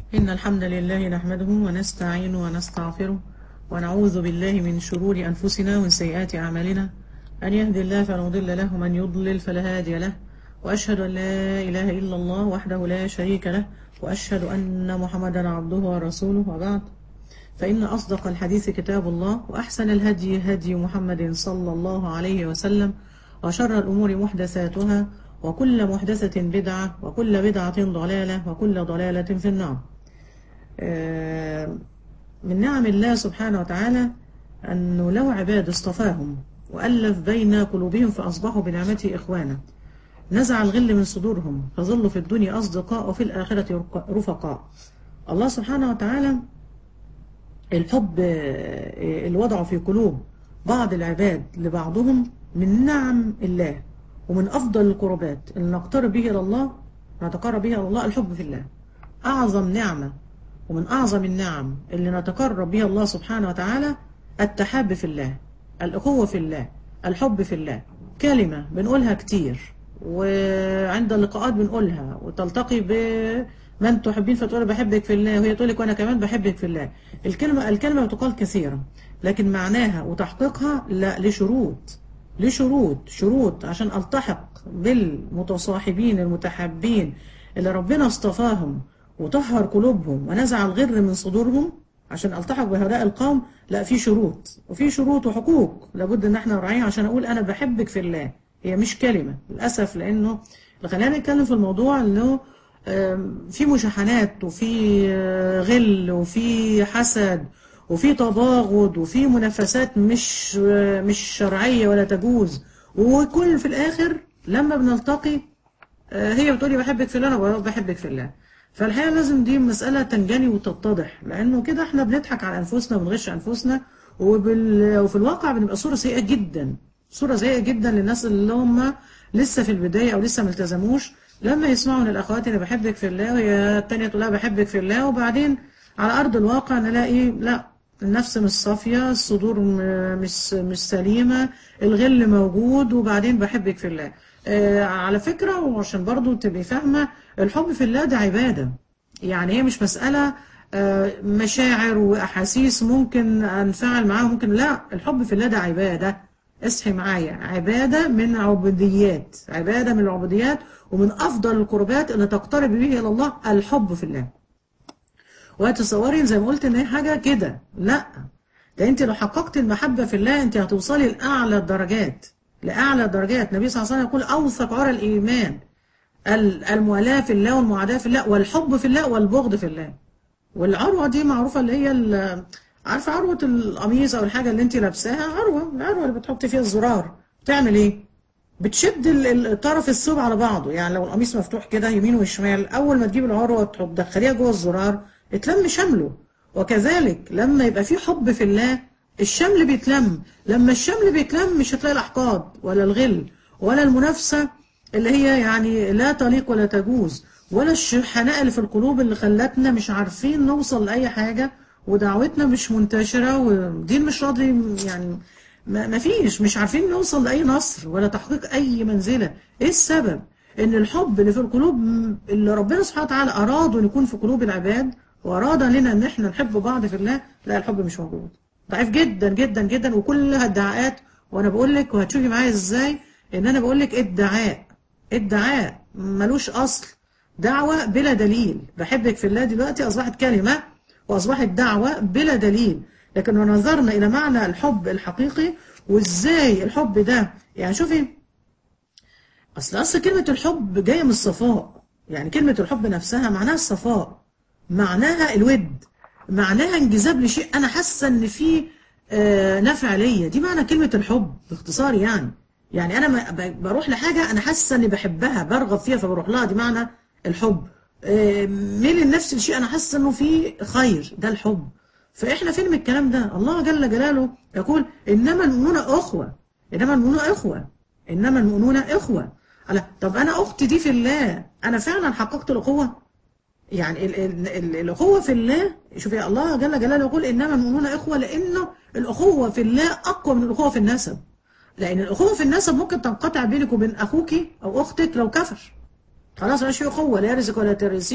إن الحمد لله نحمده ونستعينه ونستغفره ونعوذ بالله من شرور أنفسنا ومن سيئات أعمالنا أن يهدي الله فلا مضل له ومن يضلل فلا هادي له وأشهد أن لا إله إلا الله وحده لا شريك له وأشهد أن محمدا عبده ورسوله وبعد فإن أصدق الحديث كتاب الله وأحسن الهدي هدي محمد صلى الله عليه وسلم وشر الأمور محدثاتها وكل محدثة بدعة وكل بدعة ضلالة وكل ضلالة في النار من نعم الله سبحانه وتعالى أنه لو عباد اصطفاهم وألف بين قلوبهم فأصبحوا بنعمته إخوانا نزع الغل من صدورهم فظلوا في الدنيا أصدقاء وفي الآخرة رفقاء الله سبحانه وتعالى الحب اللي وضعه في قلوب بعض العباد لبعضهم من نعم الله ومن أفضل القربات اللي نقترب به إلى الله نتقرب به إلى الله الحب في الله أعظم نعمة ومن أعظم النعم اللي نتقرب بها الله سبحانه وتعالى التحاب في الله الأخوة في الله الحب في الله كلمة بنقولها كتير وعند اللقاءات بنقولها وتلتقي بمن تحبين فتقول بحبك في الله وهي تقول لك وأنا كمان بحبك في الله الكلمة الكلمة بتقال كثيرا لكن معناها وتحقيقها لا لشروط لشروط شروط عشان التحق بالمتصاحبين المتحابين اللي ربنا اصطفاهم وطهر قلوبهم ونزع الغر من صدورهم عشان التحق بهؤلاء القوم لا في شروط وفي شروط وحقوق لابد ان احنا نراعيها عشان اقول انا بحبك في الله هي مش كلمة للأسف لانه خلينا نتكلم في الموضوع انه في مشاحنات وفي غل وفي حسد وفي تباغض وفي منافسات مش مش شرعية ولا تجوز وكل في الآخر لما بنلتقي هي بتقولي بحبك في الله أنا بحبك في الله فالحقيقة لازم دي مسألة تنجلي وتتضح لأنه كده احنا بنضحك على أنفسنا وبنغش أنفسنا وبال... وفي الواقع بنبقى صورة سيئة جدا صورة سيئة جدا للناس اللي هم لسه في البداية أو لسه ما التزموش لما يسمعوا من الأخوات أنا بحبك في الله وهي التانية تقول لها بحبك في الله وبعدين على أرض الواقع نلاقي لا النفس مش صافية الصدور مش مش سليمة الغل موجود وبعدين بحبك في الله آه على فكرة وعشان برضو تبقي فاهمة الحب في الله ده عبادة يعني هي مش مسألة آه مشاعر وأحاسيس ممكن أنفعل معاها ممكن لا الحب في الله ده عبادة اصحي معايا عبادة من عبوديات عبادة من العبوديات ومن أفضل القربات اللي تقترب به إلى الله الحب في الله وهتصوري زي ما قلت ان هي حاجة كده لا ده انت لو حققت المحبة في الله انت هتوصلي لأعلى الدرجات لأعلى الدرجات النبي صلى الله عليه وسلم يقول أوثق عرى الإيمان الموالاة في الله والمعاداة في الله والحب في الله والبغض في الله والعروة دي معروفة اللي هي عارفة عروة القميص أو الحاجة اللي انت لابساها عروة العروة اللي بتحط فيها الزرار بتعمل ايه بتشد الطرف الثوب على بعضه يعني لو القميص مفتوح كده يمين وشمال أول ما تجيب العروة تدخليها جوه الزرار اتلم شمله وكذلك لما يبقى في حب في الله الشمل بيتلم لما الشمل بيتلم مش هتلاقي الأحقاد ولا الغل ولا المنافسة اللي هي يعني لا تليق ولا تجوز ولا الشحناء اللي في القلوب اللي خلتنا مش عارفين نوصل لأي حاجة ودعوتنا مش منتشرة ودين مش راضي يعني ما فيش مش عارفين نوصل لأي نصر ولا تحقيق أي منزلة إيه السبب؟ إن الحب اللي في القلوب اللي ربنا سبحانه وتعالى أراد أن يكون في قلوب العباد وأراد لنا أن احنا نحب بعض في الله لا الحب مش موجود ضعيف جدا جدا جدا وكلها ادعاءات وأنا بقول لك وهتشوفي معايا إزاي إن أنا بقول لك ادعاء ادعاء ملوش أصل دعوة بلا دليل بحبك في الله دلوقتي أصبحت كلمة وأصبحت دعوة بلا دليل لكن لو نظرنا إلى معنى الحب الحقيقي وإزاي الحب ده يعني شوفي أصل أصل كلمة الحب جاية من الصفاء يعني كلمة الحب نفسها معناها الصفاء معناها الود معناها انجذاب لشيء انا حاسه ان فيه آه نفع ليا دي معنى كلمه الحب باختصار يعني يعني انا بروح لحاجه انا حاسه اني بحبها برغب فيها فبروح لها دي معنى الحب آه ميل النفس لشيء انا حاسه انه فيه خير ده الحب فاحنا فين من الكلام ده الله جل جلاله يقول انما المؤمنون اخوه انما المؤمنون اخوه انما المؤمنون اخوه طب انا اختي دي في الله انا فعلا حققت الاخوه يعني ال ال ال الأخوة في الله شوفي الله جل جلاله يقول إنما المؤمنون إخوة لأنه الأخوة في الله أقوى من الأخوة في النسب لأن الأخوة في النسب ممكن تنقطع بينك وبين أخوك أو أختك لو كفر خلاص مش في أخوة لا يرزق ولا ترسيه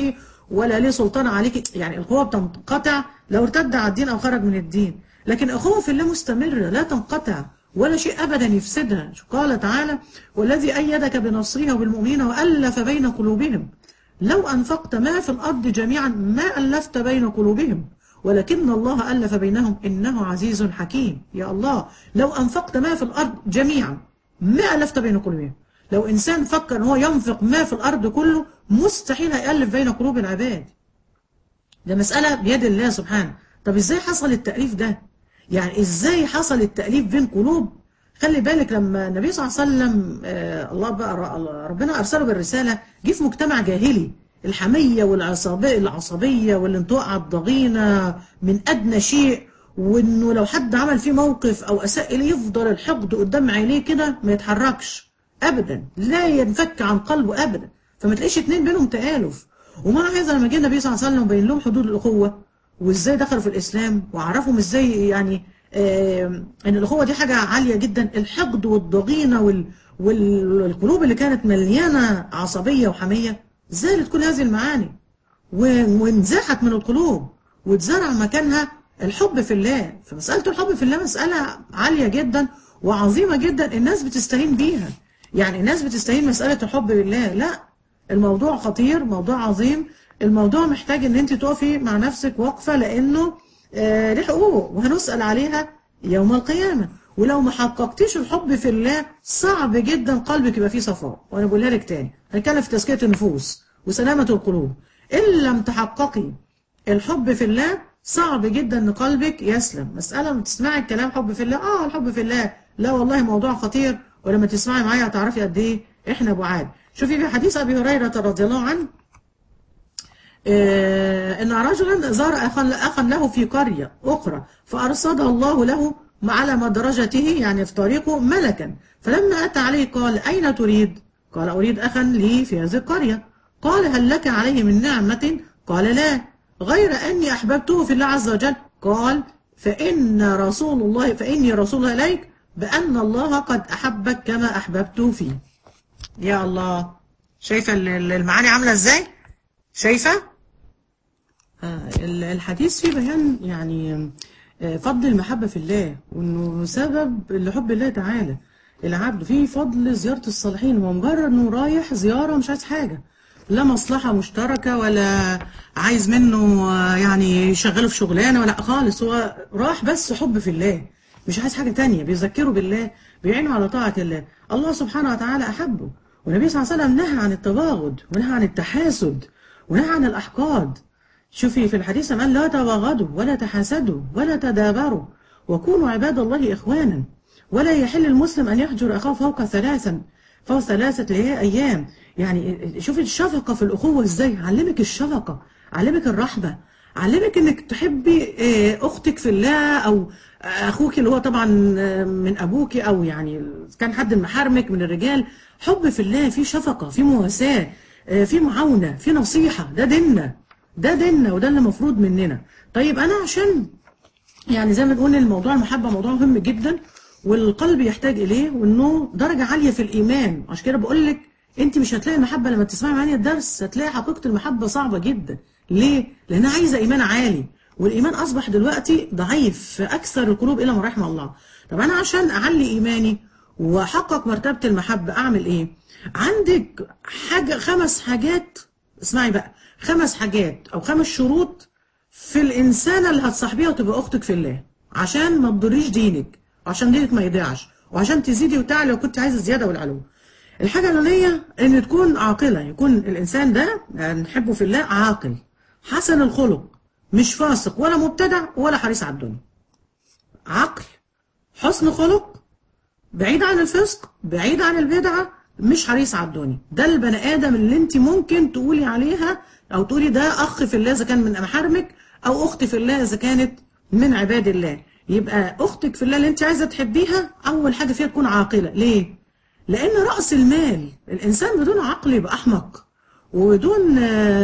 ولا ليه سلطان عليك يعني القوة بتنقطع لو ارتد على الدين أو خرج من الدين لكن أخوة في الله مستمرة لا تنقطع ولا شيء أبدا يفسدها قال تعالى والذي أيدك بنصره وبالمؤمنين وألف بين قلوبهم لو أنفقت ما في الأرض جميعا ما ألفت بين قلوبهم ولكن الله ألف بينهم إنه عزيز حكيم يا الله لو أنفقت ما في الأرض جميعا ما ألفت بين قلوبهم لو إنسان فكر أن هو ينفق ما في الأرض كله مستحيل هيألف بين قلوب العباد ده مسألة بيد الله سبحانه طب إزاي حصل التأليف ده يعني إزاي حصل التأليف بين قلوب خلي بالك لما النبي صلى الله عليه وسلم آه الله بقى ربنا أرسله بالرسالة جه في مجتمع جاهلي الحمية والعصبية العصبية والانطواء على الضغينة من أدنى شيء وإنه لو حد عمل فيه موقف أو أساء إليه يفضل الحقد قدام عينيه كده ما يتحركش أبدا لا ينفك عن قلبه أبدا فما تلاقيش اتنين بينهم تآلف ومع هذا لما جه النبي صلى الله عليه وسلم وبين لهم حدود الأخوة وإزاي دخلوا في الإسلام وعرفهم إزاي يعني آه ان الاخوه دي حاجه عاليه جدا الحقد والضغينه وال والقلوب اللي كانت مليانه عصبيه وحميه زالت كل هذه المعاني وانزاحت من القلوب واتزرع مكانها الحب في الله فمساله الحب في الله مساله عاليه جدا وعظيمه جدا الناس بتستهين بيها يعني الناس بتستهين مساله الحب بالله لا الموضوع خطير موضوع عظيم الموضوع محتاج ان انت تقفي مع نفسك وقفه لانه آه له حقوق وهنسأل عليها يوم القيامة ولو ما حققتيش الحب في الله صعب جدا قلبك يبقى فيه صفاء وانا بقولها لك تاني هنتكلم في تزكية النفوس وسلامة القلوب ان لم تحققي الحب في الله صعب جدا ان قلبك يسلم مسألة لما تسمعي الكلام حب في الله اه الحب في الله لا والله موضوع خطير ولما تسمعي معايا هتعرفي قد ايه احنا بعاد شوفي في حديث ابي هريرة رضي الله عنه ان رجلا زار اخا اخا له في قريه اخرى فارصده الله له على مدرجته يعني في طريقه ملكا فلما اتى عليه قال اين تريد؟ قال اريد اخا لي في هذه القريه قال هل لك عليه من نعمه؟ قال لا غير اني احببته في الله عز وجل قال فان رسول الله فاني رسول الله اليك بان الله قد احبك كما احببته فيه. يا الله شايفه المعاني عامله ازاي؟ شايفه؟ الحديث فيه بيان يعني فضل المحبة في الله وانه سبب لحب الله تعالى العبد فيه فضل زيارة الصالحين هو مجرد انه رايح زيارة مش عايز حاجة لا مصلحة مشتركة ولا عايز منه يعني يشغله في شغلانة ولا خالص هو راح بس حب في الله مش عايز حاجة تانية بيذكره بالله بيعينه على طاعة الله الله سبحانه وتعالى أحبه والنبي صلى الله عليه وسلم نهى عن التباغض ونهى عن التحاسد ونهى عن الأحقاد شوفي في الحديث قال لا تباغضوا ولا تحاسدوا ولا تدابروا وكونوا عباد الله إخوانا ولا يحل المسلم أن يحجر أخاه فوق ثلاثا فوق ثلاثة أيام يعني شوفي الشفقة في الأخوة إزاي علمك الشفقة علمك الرحمة علمك انك تحبي اختك في الله او اخوك اللي هو طبعا من ابوك او يعني كان حد من محارمك من الرجال حب في الله في شفقة في مواساة في معاونة في نصيحة ده ديننا ده ديننا وده اللي المفروض مننا طيب انا عشان يعني زي ما نقول الموضوع المحبه موضوع مهم جدا والقلب يحتاج اليه وانه درجه عاليه في الايمان عشان كده بقول لك انت مش هتلاقي المحبه لما تسمعي معايا الدرس هتلاقي حقيقه المحبه صعبه جدا ليه لانها عايزه ايمان عالي والايمان اصبح دلوقتي ضعيف في اكثر القلوب الى ما رحم الله طب انا عشان اعلي ايماني واحقق مرتبه المحبه اعمل ايه عندك حاجه خمس حاجات اسمعي بقى خمس حاجات او خمس شروط في الانسانه اللي هتصاحبيها وتبقى اختك في الله عشان ما تضريش دينك وعشان دينك ما يضيعش وعشان تزيدي وتعلي لو كنت عايزه الزياده والعلو الحاجه الاولانيه ان تكون عاقله يكون الانسان ده نحبه في الله عاقل حسن الخلق مش فاسق ولا مبتدع ولا حريص على الدنيا عقل حسن خلق بعيد عن الفسق بعيد عن البدعه مش حريص على الدنيا ده البني ادم اللي انت ممكن تقولي عليها او تقولي ده اخ في الله اذا كان من محارمك او اخت في الله اذا كانت من عباد الله يبقى اختك في الله اللي انت عايزه تحبيها اول حاجه فيها تكون عاقله ليه لان راس المال الانسان بدون عقل يبقى احمق وبدون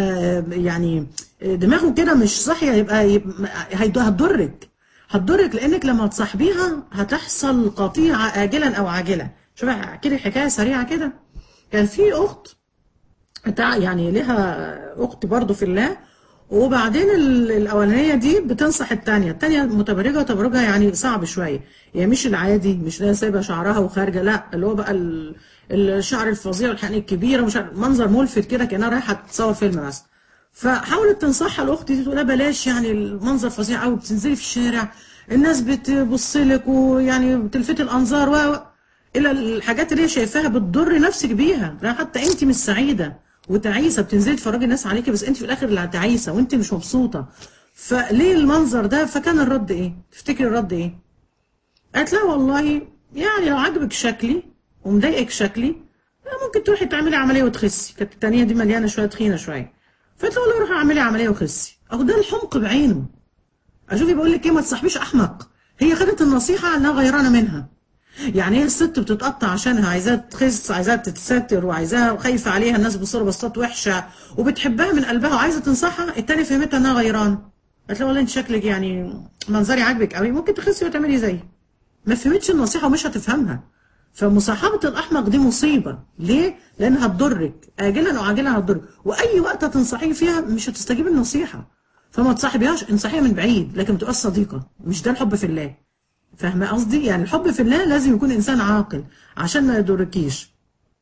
يعني دماغه كده مش صاحيه يبقى, يبقى هتضرك هتضرك لانك لما تصاحبيها هتحصل قطيعه اجلا او عاجلا شوف احكي لك حكايه سريعه كده كان في اخت بتاع يعني لها اخت برضو في الله وبعدين ال- الاولانيه دي بتنصح التانية التانية متبرجه وتبرجها يعني صعب شويه يعني مش العادي مش لا سايبه شعرها وخارجه لا اللي هو بقى ال- الشعر الفظيع والحقن الكبيره ومش عارف- منظر ملفت كده كانها رايحه تصور فيلم مثلا فحاولت تنصحها الاخت دي تقول لها بلاش يعني المنظر فظيع قوي بتنزلي في الشارع الناس بتبص لك ويعني بتلفتي الانظار و و- الى الحاجات اللي هي شايفاها بتضر نفسك بيها لا حتى انت مش سعيده وتعيسه بتنزلي تفرجي الناس عليكي بس انت في الاخر اللي تعيسه وانت مش مبسوطه فليه المنظر ده فكان الرد ايه تفتكري الرد ايه قالت لا والله يعني لو عجبك شكلي ومضايقك شكلي لا ممكن تروحي تعملي عمليه وتخسي كانت التانيه دي مليانه شويه تخينه شويه فقلت له والله روحي اعملي عمليه وخسي اهو ده الحمق بعينه اشوفي بقول لك ايه ما تصاحبيش احمق هي خدت النصيحه انها غيرانه منها يعني هي الست بتتقطع عشانها عايزاها تخس عايزاها تتستر وعايزاها خايفه عليها الناس بصوا بصات وحشه وبتحبها من قلبها وعايزه تنصحها التاني فهمتها انها غيرانه قالت لها والله انت شكلك يعني منظري عاجبك قوي ممكن تخسي وتعملي زيي ما فهمتش النصيحه ومش هتفهمها فمصاحبه الاحمق دي مصيبه ليه لانها هتضرك اجلا او عاجلا هتضرك واي وقت هتنصحيه فيها مش هتستجيب النصيحه فما تصاحبيهاش انصحيها من بعيد لكن ما تبقاش صديقه مش ده الحب في الله فاهمه قصدي يعني الحب في الله لازم يكون انسان عاقل عشان ما يضركيش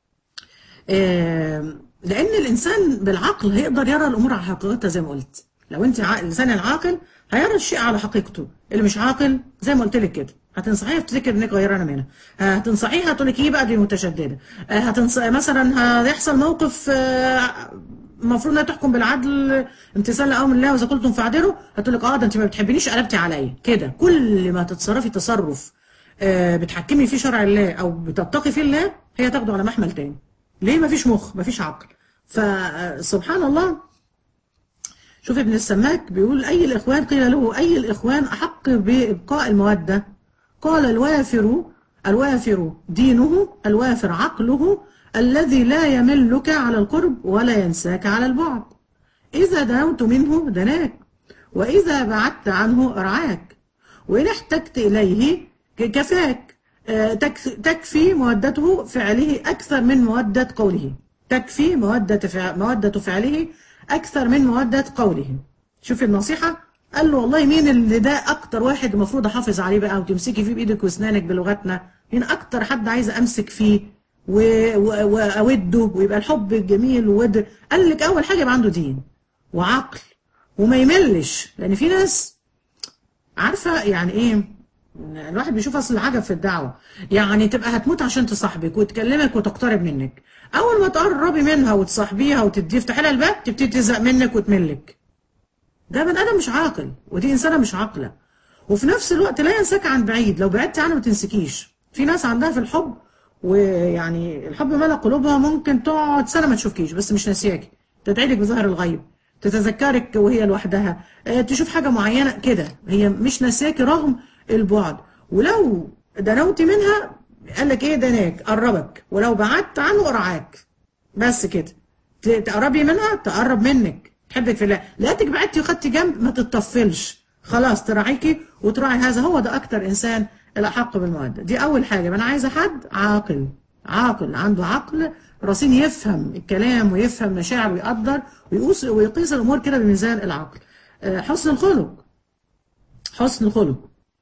آه، لان الانسان بالعقل هيقدر يرى الامور على حقيقتها زي ما قلت لو انت عا- الانسان العاقل هيرى الشيء على حقيقته اللي مش عاقل زي ما قلت لك كده هتنصحيها تفتكر انك غيرانه منها هتنصحيها تقول لك ايه بقى دي متشدده آه، هتنص... مثلا هيحصل موقف آه، المفروض انها تحكم بالعدل امتثال لامر الله واذا قلتم فاعدلوا هتقول لك اه ده انت ما بتحبنيش قلبتي عليا كده كل ما تتصرفي تصرف آه، بتحكمي فيه شرع الله او بتتقي فيه الله هي تاخده على محمل تاني ليه ما فيش مخ ما فيش عقل فسبحان الله شوف ابن السماك بيقول أي الإخوان قيل له أي الإخوان أحق بإبقاء المودة قال الوافر الوافر دينه الوافر عقله الذي لا يملك على القرب ولا ينساك على البعد إذا دنوت منه دناك وإذا بعدت عنه أرعاك وإن احتجت إليه كفاك آه، تك- تكفي مودته فعله أكثر من مودة قوله تكفي مودة فع- مودة فعله أكثر من مودة قوله شوف النصيحة قال له والله مين اللي ده أكتر واحد المفروض أحافظ عليه بقى وتمسكي فيه بإيدك وأسنانك بلغتنا مين أكتر حد عايز أمسك فيه و- و- وأوده ويبقى الحب الجميل وود قال لك أول حاجة يبقى عنده دين وعقل وما يملش لأن في ناس عارفة يعني ايه الواحد بيشوف اصل العجب في الدعوة يعني تبقى هتموت عشان تصاحبك وتكلمك وتقترب منك اول ما تقربي منها وتصاحبيها وتدي تفتحي لها الباب تبتدي تزهق منك وتملك ده بني ادم مش عاقل ودي انسانه مش عاقله وفي نفس الوقت لا ينساك عن بعيد لو بعدت عنها ما تنسكيش في ناس عندها في الحب ويعني الحب ملا قلوبها ممكن تقعد سنه ما تشوفكيش بس مش ناسياكي تدعيلك بظهر الغيب تتذكرك وهي لوحدها آه، تشوف حاجه معينه كده هي مش ناسياكي رغم البعد ولو دنوتي منها قال لك ايه دناك قربك ولو بعدت عنه ارعاك بس كده ت- تقربي منها تقرب منك تحبك في الله لقيتك بعدتي وخدتي جنب ما تتطفلش خلاص تراعيكي وتراعي هذا هو ده اكتر انسان الاحق بالموده دي اول حاجه انا عايزه حد عاقل عاقل عنده عقل رصين يفهم الكلام ويفهم مشاعر ويقدر ويقيس ويقيس الامور كده بميزان العقل آه، حسن الخلق حسن الخلق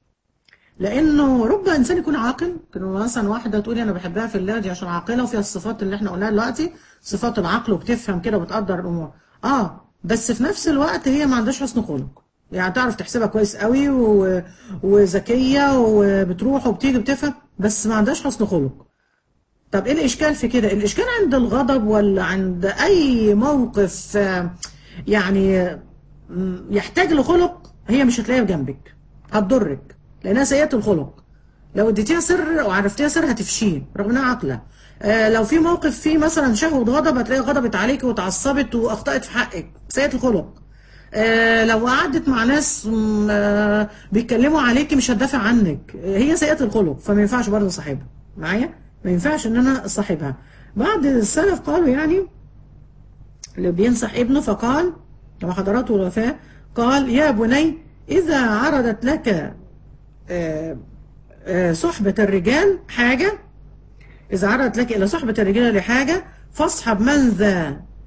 لانه رب انسان يكون عاقل كانوا مثلا واحده تقولي انا بحبها في الله دي عشان عاقله وفيها الصفات اللي احنا قلناها دلوقتي صفات العقل وبتفهم كده وبتقدر الامور اه بس في نفس الوقت هي ما عندهاش حسن خلق يعني تعرف تحسبها كويس قوي و... وذكيه وبتروح وبتيجي بتفهم بس ما عندهاش حسن خلق طب ايه الاشكال في كده الاشكال عند الغضب ولا عند اي موقف آه، يعني م، يحتاج لخلق هي مش هتلاقيها جنبك هتضرك لانها سيئه الخلق لو اديتيها سر او عرفتيها سر هتفشيه رغم انها عاقله آه لو في موقف فيه مثلا شهوه غضب هتلاقيها غضبت عليك وتعصبت واخطات في حقك سيئه الخلق آه لو قعدت مع ناس م، آه بيتكلموا عليكي مش هتدافع عنك آه، هي سيئه الخلق فما ينفعش برضه صاحبها معايا ما ينفعش ان انا اصاحبها بعض السلف قالوا يعني اللي بينصح ابنه فقال كما حضرته الوفاة قال يا بني إذا عرضت لك آه، آه، صحبة الرجال حاجة إذا عرضت لك إلى صحبة الرجال لحاجة فاصحب من ذا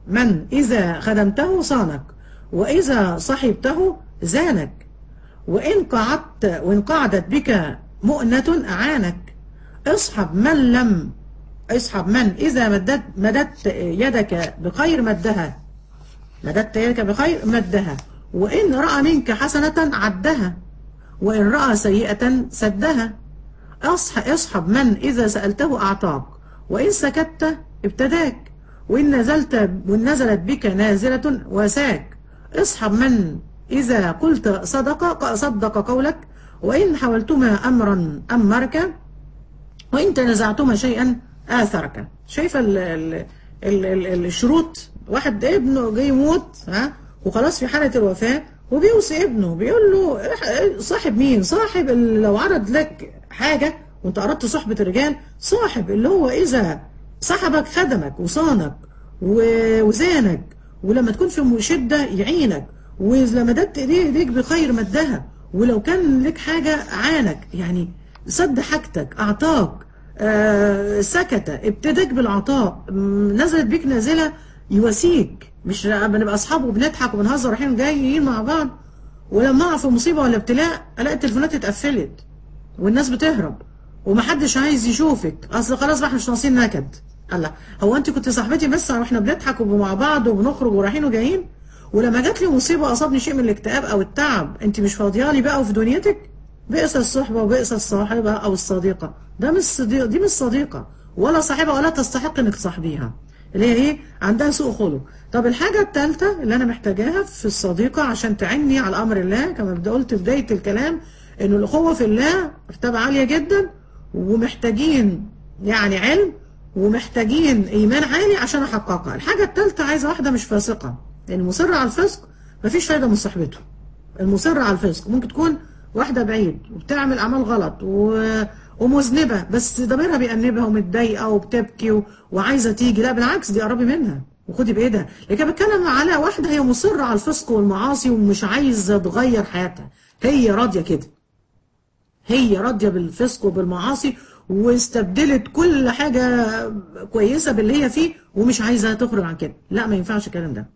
من إذا خدمته صانك وإذا صحبته زانك وإن قعدت وإن قعدت بك مؤنة أعانك اصحب من لم اصحب من إذا مددت, مددت يدك بخير مدها مددت يدك بخير مدها وإن رأى منك حسنة عدها وإن رأى سيئة سدها اصحب, اصحب من إذا سألته أعطاك وإن سكت ابتداك وإن نزلت وإن نزلت بك نازلة وساك اصحب من إذا قلت صدق صدق قولك وإن حولتما أمرا أمرك وإن تنزعتما شيئا آثرك شايفة ال ال ال ال الشروط واحد ابنه جاي يموت ها وخلاص في حالة الوفاة وبيوصي ابنه بيقول له صاحب مين صاحب لو عرض لك حاجة وانت أردت صحبة الرجال صاحب اللي هو إذا صاحبك خدمك وصانك وزانك ولما تكون في شدة يعينك وإذا مددت إيديك بخير مدها ولو كان لك حاجة عانك يعني سد حاجتك أعطاك آه سكت ابتداك بالعطاء نزلت بيك نازلة يواسيك مش بنبقى أصحاب وبنضحك وبنهزر رايحين جايين مع بعض ولما أقع في مصيبة ولا ابتلاء ألاقي التليفونات اتقفلت والناس بتهرب ومحدش عايز يشوفك أصل خلاص بقى احنا مش ناقصين نكد الله هو أنت كنت صاحبتي بس واحنا بنضحك ومع بعض وبنخرج ورايحين وجايين ولما جات لي مصيبة أصابني شيء من الاكتئاب أو التعب أنت مش فاضيالي بقى وفي دنيتك بئس الصحبة وبئس الصاحبة أو الصديقة ده مش صديق دي مش صديقة ولا صاحبة ولا تستحق إنك تصاحبيها اللي هي إيه عندها سوء خلق طب الحاجة الثالثة اللي أنا محتاجاها في الصديقة عشان تعني على أمر الله كما قلت في بداية الكلام إنه الأخوة في الله مرتبة عالية جدا ومحتاجين يعني علم ومحتاجين إيمان عالي عشان أحققها الحاجة الثالثة عايزة واحدة مش فاسقة يعني المصر على الفسق مفيش فايدة من صاحبته المصر على الفسق ممكن تكون واحدة بعيد وبتعمل أعمال غلط و... ومذنبة بس ضميرها بيأنبها ومتضايقة وبتبكي و... وعايزة تيجي لا بالعكس دي قربي منها وخدي بإيدها لكن بتكلم على واحدة هي مصرة على الفسق والمعاصي ومش عايزة تغير حياتها هي راضية كده هي راضية بالفسق وبالمعاصي واستبدلت كل حاجة كويسة باللي هي فيه ومش عايزة تخرج عن كده لا ما ينفعش الكلام ده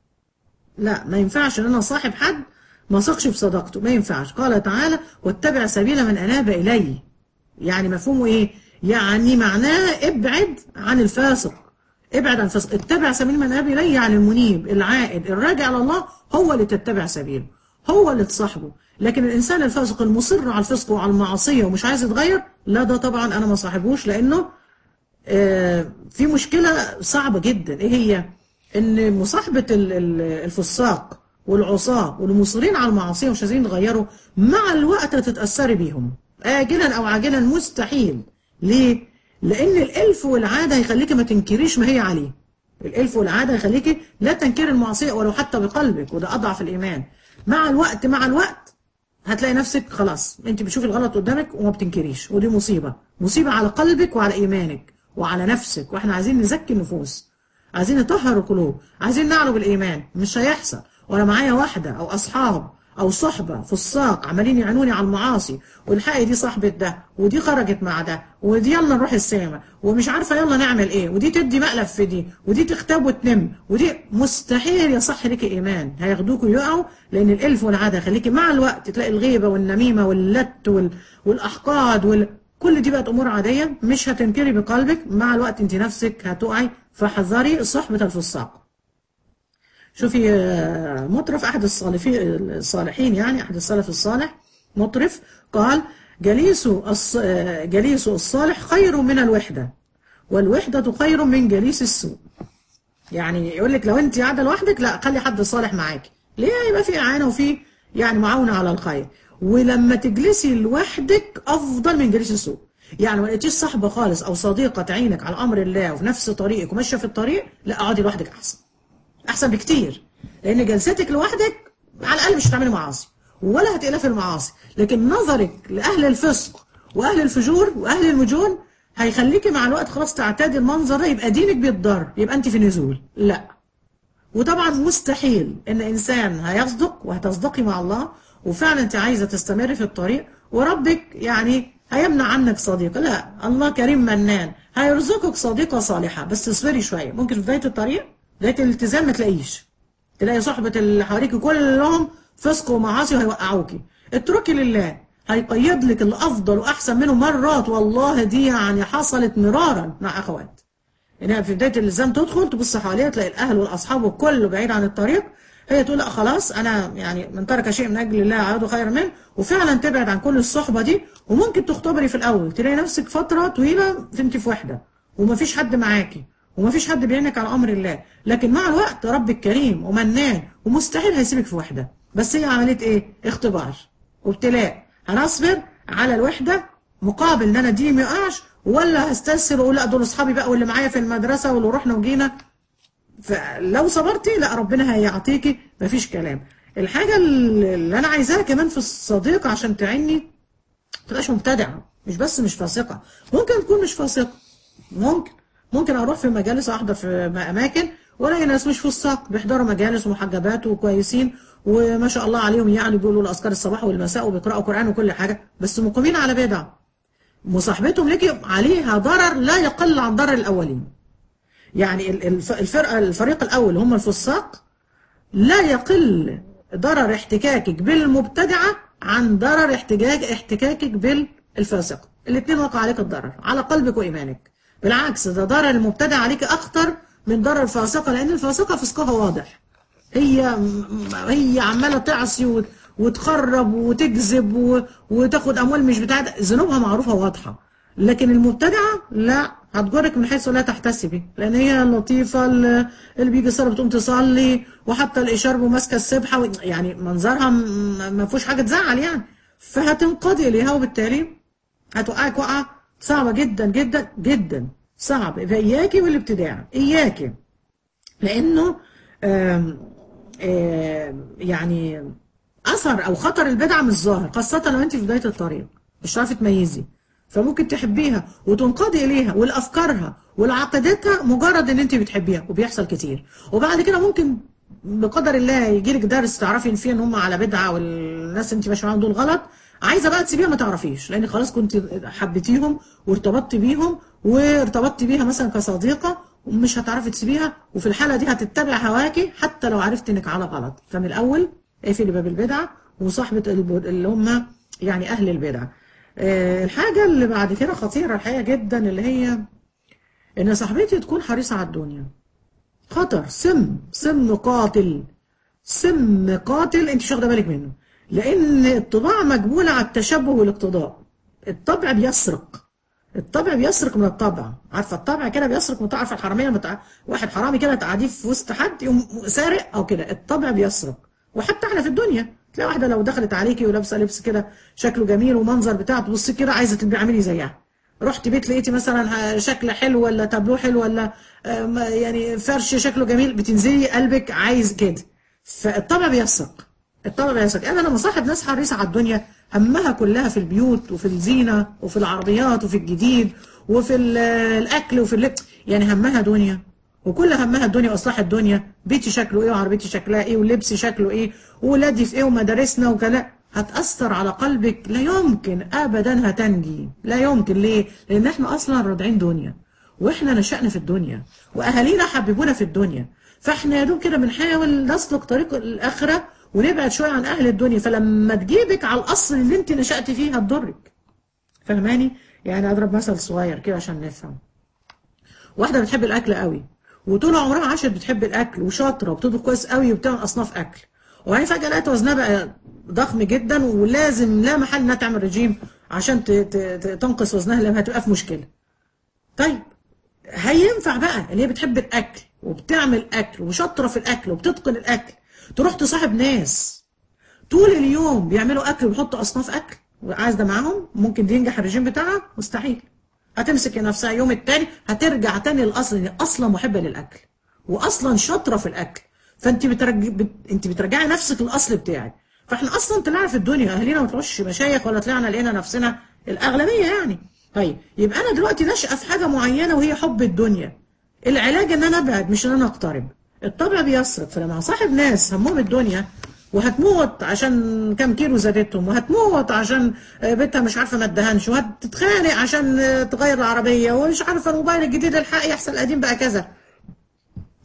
لا ما ينفعش ان انا صاحب حد ما اثقش في صداقته ما ينفعش قال تعالى واتبع سبيل من اناب الي يعني مفهومه ايه يعني معناه ابعد عن الفاسق ابعد عن الفاسق اتبع سبيل من اناب الي يعني المنيب العائد الراجع على الله هو اللي تتبع سبيله هو اللي تصاحبه لكن الانسان الفاسق المصر على الفسق وعلى المعصيه ومش عايز يتغير لا ده طبعا انا ما صاحبوش لانه آه في مشكله صعبه جدا ايه هي ان مصاحبه الفساق والعصاة والمصرين على المعاصي ومش عايزين يتغيروا مع الوقت هتتأثري بيهم آجلا أو عاجلا مستحيل ليه؟ لأن الإلف والعادة هيخليكي ما تنكريش ما هي عليه الإلف والعادة هيخليكي لا تنكري المعصية ولو حتى بقلبك وده أضعف الإيمان مع الوقت مع الوقت هتلاقي نفسك خلاص انت بتشوفي الغلط قدامك وما بتنكريش ودي مصيبة مصيبة على قلبك وعلى إيمانك وعلى نفسك واحنا عايزين نزكي النفوس عايزين نطهر القلوب عايزين نعلو بالإيمان مش هيحصل ولا معايا واحدة أو أصحاب أو صحبة في الساق عمالين يعينوني على المعاصي والحقي دي صاحبة ده ودي خرجت مع ده ودي يلا نروح السينما ومش عارفة يلا نعمل إيه ودي تدي مقلب في دي ودي تختب وتنم ودي مستحيل يصح لك إيمان هياخدوكوا يقعوا لأن الإلف والعادة خليكي مع الوقت تلاقي الغيبة والنميمة واللت وال... والأحقاد وال... كل دي بقت أمور عادية مش هتنكري بقلبك مع الوقت أنت نفسك هتقعي فحذري صحبة الفساق شوفي مطرف أحد الصالحين يعني أحد السلف الصالح مطرف قال جليس جليس الصالح خير من الوحدة والوحدة خير من جليس السوء يعني يقول لك لو أنت قاعدة لوحدك لا خلي حد صالح معاك ليه يبقى في إعانة وفي يعني معاونة على الخير ولما تجلسي لوحدك أفضل من جليس السوء يعني ما لقيتيش صاحبة خالص أو صديقة تعينك على أمر الله وفي نفس طريقك وماشية في الطريق لا اقعدي لوحدك أحسن احسن بكتير لان جلستك لوحدك على الاقل مش هتعملي معاصي ولا هتقلها في المعاصي لكن نظرك لاهل الفسق واهل الفجور واهل المجون هيخليكي مع الوقت خلاص تعتادي المنظر ده يبقى دينك بيتضر يبقى انت في نزول لا وطبعا مستحيل ان انسان هيصدق وهتصدقي مع الله وفعلا انت عايزه تستمري في الطريق وربك يعني هيمنع عنك صديقه لا الله كريم منان هيرزقك صديقه صالحه بس تصبري شويه ممكن في بدايه الطريق بدايه الالتزام ما تلاقيش تلاقي صحبه اللي حواليك كلهم فسق ومعاصي وهيوقعوكي اتركي لله هيقيد لك الافضل واحسن منه مرات والله دي يعني حصلت مرارا مع اخوات انها في بدايه الالتزام تدخل تبص حواليها تلاقي الاهل والاصحاب وكله بعيد عن الطريق هي تقول لا خلاص انا يعني من ترك شيء من اجل الله عوده خير منه وفعلا تبعد عن كل الصحبه دي وممكن تختبري في الاول تلاقي نفسك فتره طويله انت في وحده ومفيش حد معاكي ومفيش حد بيعينك على امر الله لكن مع الوقت ربك كريم ومنان ومستحيل هيسيبك في وحده بس هي عمليه ايه اختبار وابتلاء هنصبر على الوحده مقابل ان انا دي ما يقعش ولا هستسهل واقول لا دول اصحابي بقى واللي معايا في المدرسه واللي رحنا وجينا فلو صبرتي لا ربنا هيعطيكي مفيش كلام الحاجه اللي انا عايزاها كمان في الصديق عشان تعني تبقاش مبتدعه مش بس مش فاسقه ممكن تكون مش فاسقه ممكن ممكن اروح في مجالس احضر في اماكن والاقي ناس مش فساق بيحضروا مجالس ومحجبات وكويسين وما شاء الله عليهم يعني بيقولوا الاذكار الصباح والمساء وبيقراوا قران وكل حاجه بس مقيمين على بدع مصاحبتهم لك عليها ضرر لا يقل عن ضرر الاولين يعني الفرقه الفريق الاول هم الفساق لا يقل ضرر احتكاكك بالمبتدعه عن ضرر احتجاج احتكاكك بالفاسق الاثنين وقع عليك الضرر على قلبك وايمانك بالعكس ده ضرر المبتدع عليك اخطر من ضرر الفاسقه لان الفاسقه فسقها واضح هي هي عماله تعصي وتخرب وتكذب وتاخد اموال مش بتاعت ذنوبها معروفه واضحه لكن المبتدعه لا هتجرك من حيث لا تحتسبي لان هي لطيفه اللي بيجي الصلاه بتقوم تصلي وحتى الاشارب وماسكه السبحه يعني منظرها ما فيهوش حاجه تزعل يعني فهتنقضي اليها وبالتالي هتوقعك وقعه صعبه جدا جدا جدا صعب فاياكي والابتداع اياكي لانه آم آم يعني اثر او خطر البدعه مش ظاهر خاصه لو انت في بدايه الطريق مش عارفه تميزي فممكن تحبيها وتنقضي اليها والافكارها والعقيدتها مجرد ان انت بتحبيها وبيحصل كتير وبعد كده ممكن بقدر الله يجي لك درس تعرفي ان فيه ان هم على بدعه والناس انت ماشيه معاهم دول غلط عايزه بقى تسيبيها ما تعرفيش لان خلاص كنت حبيتيهم وارتبطتي بيهم وارتبطتي بيها مثلا كصديقه ومش هتعرفي تسيبيها وفي الحاله دي هتتبع هواكي حتى لو عرفت انك على غلط فمن الاول اقفلي باب البدعه وصاحبه اللي هم يعني اهل البدعه الحاجة اللي بعد كده خطيرة الحقيقة جدا اللي هي ان صاحبتي تكون حريصة على الدنيا خطر سم سم قاتل سم قاتل انت مش واخده بالك منه لان الطباع مجبولة على التشبه والاقتضاء الطبع بيسرق الطبع بيسرق من الطبع عارفه الطبع كده بيسرق من الطبع عارفه الحراميه متع... واحد حرامي كده تقعديه في وسط حد يقوم سارق او كده الطبع بيسرق وحتى احنا في الدنيا تلاقي واحده لو دخلت عليكي ولابسه لبس كده شكله جميل ومنظر بتاع تبصي كده عايزه تبقي اعملي زيها رحت بيت لقيتي مثلا شكل حلو ولا تابلو حلو ولا يعني فرش شكله جميل بتنزلي قلبك عايز كده فالطبع بيسرق الطبع بيسرق انا لما صاحب ناس حريصه على الدنيا همها كلها في البيوت وفي الزينه وفي العربيات وفي الجديد وفي الاكل وفي اللبس يعني همها دنيا وكل همها الدنيا واصلاح الدنيا بيتي شكله ايه وعربيتي شكلها ايه ولبسي شكله ايه وولادي في ايه ومدارسنا وكذا هتأثر على قلبك لا يمكن ابدا هتنجي لا يمكن ليه لان احنا اصلا رادعين دنيا واحنا نشأنا في الدنيا واهالينا حببونا في الدنيا فاحنا يا دوب كده بنحاول نسلك طريق الاخره ونبعد شويه عن اهل الدنيا فلما تجيبك على الاصل اللي انت نشأت فيه هتضرك فاهماني يعني اضرب مثل صغير كده عشان نفهم واحده بتحب الاكل قوي وطول عمرها عاشت بتحب الاكل وشاطره وبتطبخ كويس قوي وبتعمل اصناف اكل وبعدين فجاه لقيت وزنها بقى ضخم جدا ولازم لا محل انها تعمل رجيم عشان تنقص وزنها لانها هتبقى في مشكله. طيب هينفع بقى اللي هي بتحب الاكل وبتعمل اكل وشاطره في الاكل وبتتقن الاكل تروح تصاحب ناس طول اليوم بيعملوا اكل وبيحطوا اصناف اكل وعايز ده معاهم ممكن دي ينجح الرجيم بتاعها مستحيل هتمسك نفسها يوم التاني هترجع تاني للاصل ان اصلا محبه للاكل واصلا شاطره في الاكل فانت بترج... بت... انت بترجعي نفسك للاصل بتاعك فاحنا اصلا طلعنا في الدنيا اهالينا ما طلعوش مشايخ ولا طلعنا لقينا نفسنا الاغلبيه يعني طيب يبقى انا دلوقتي ناشئه في حاجه معينه وهي حب الدنيا العلاج ان انا ابعد مش ان انا اقترب الطبع بيصرف فلما صاحب ناس همهم الدنيا وهتموت عشان كام كيلو زادتهم وهتموت عشان بيتها مش عارفه ما ادهنش وهتتخانق عشان تغير العربيه ومش عارفه الموبايل الجديد الحق يحصل القديم بقى كذا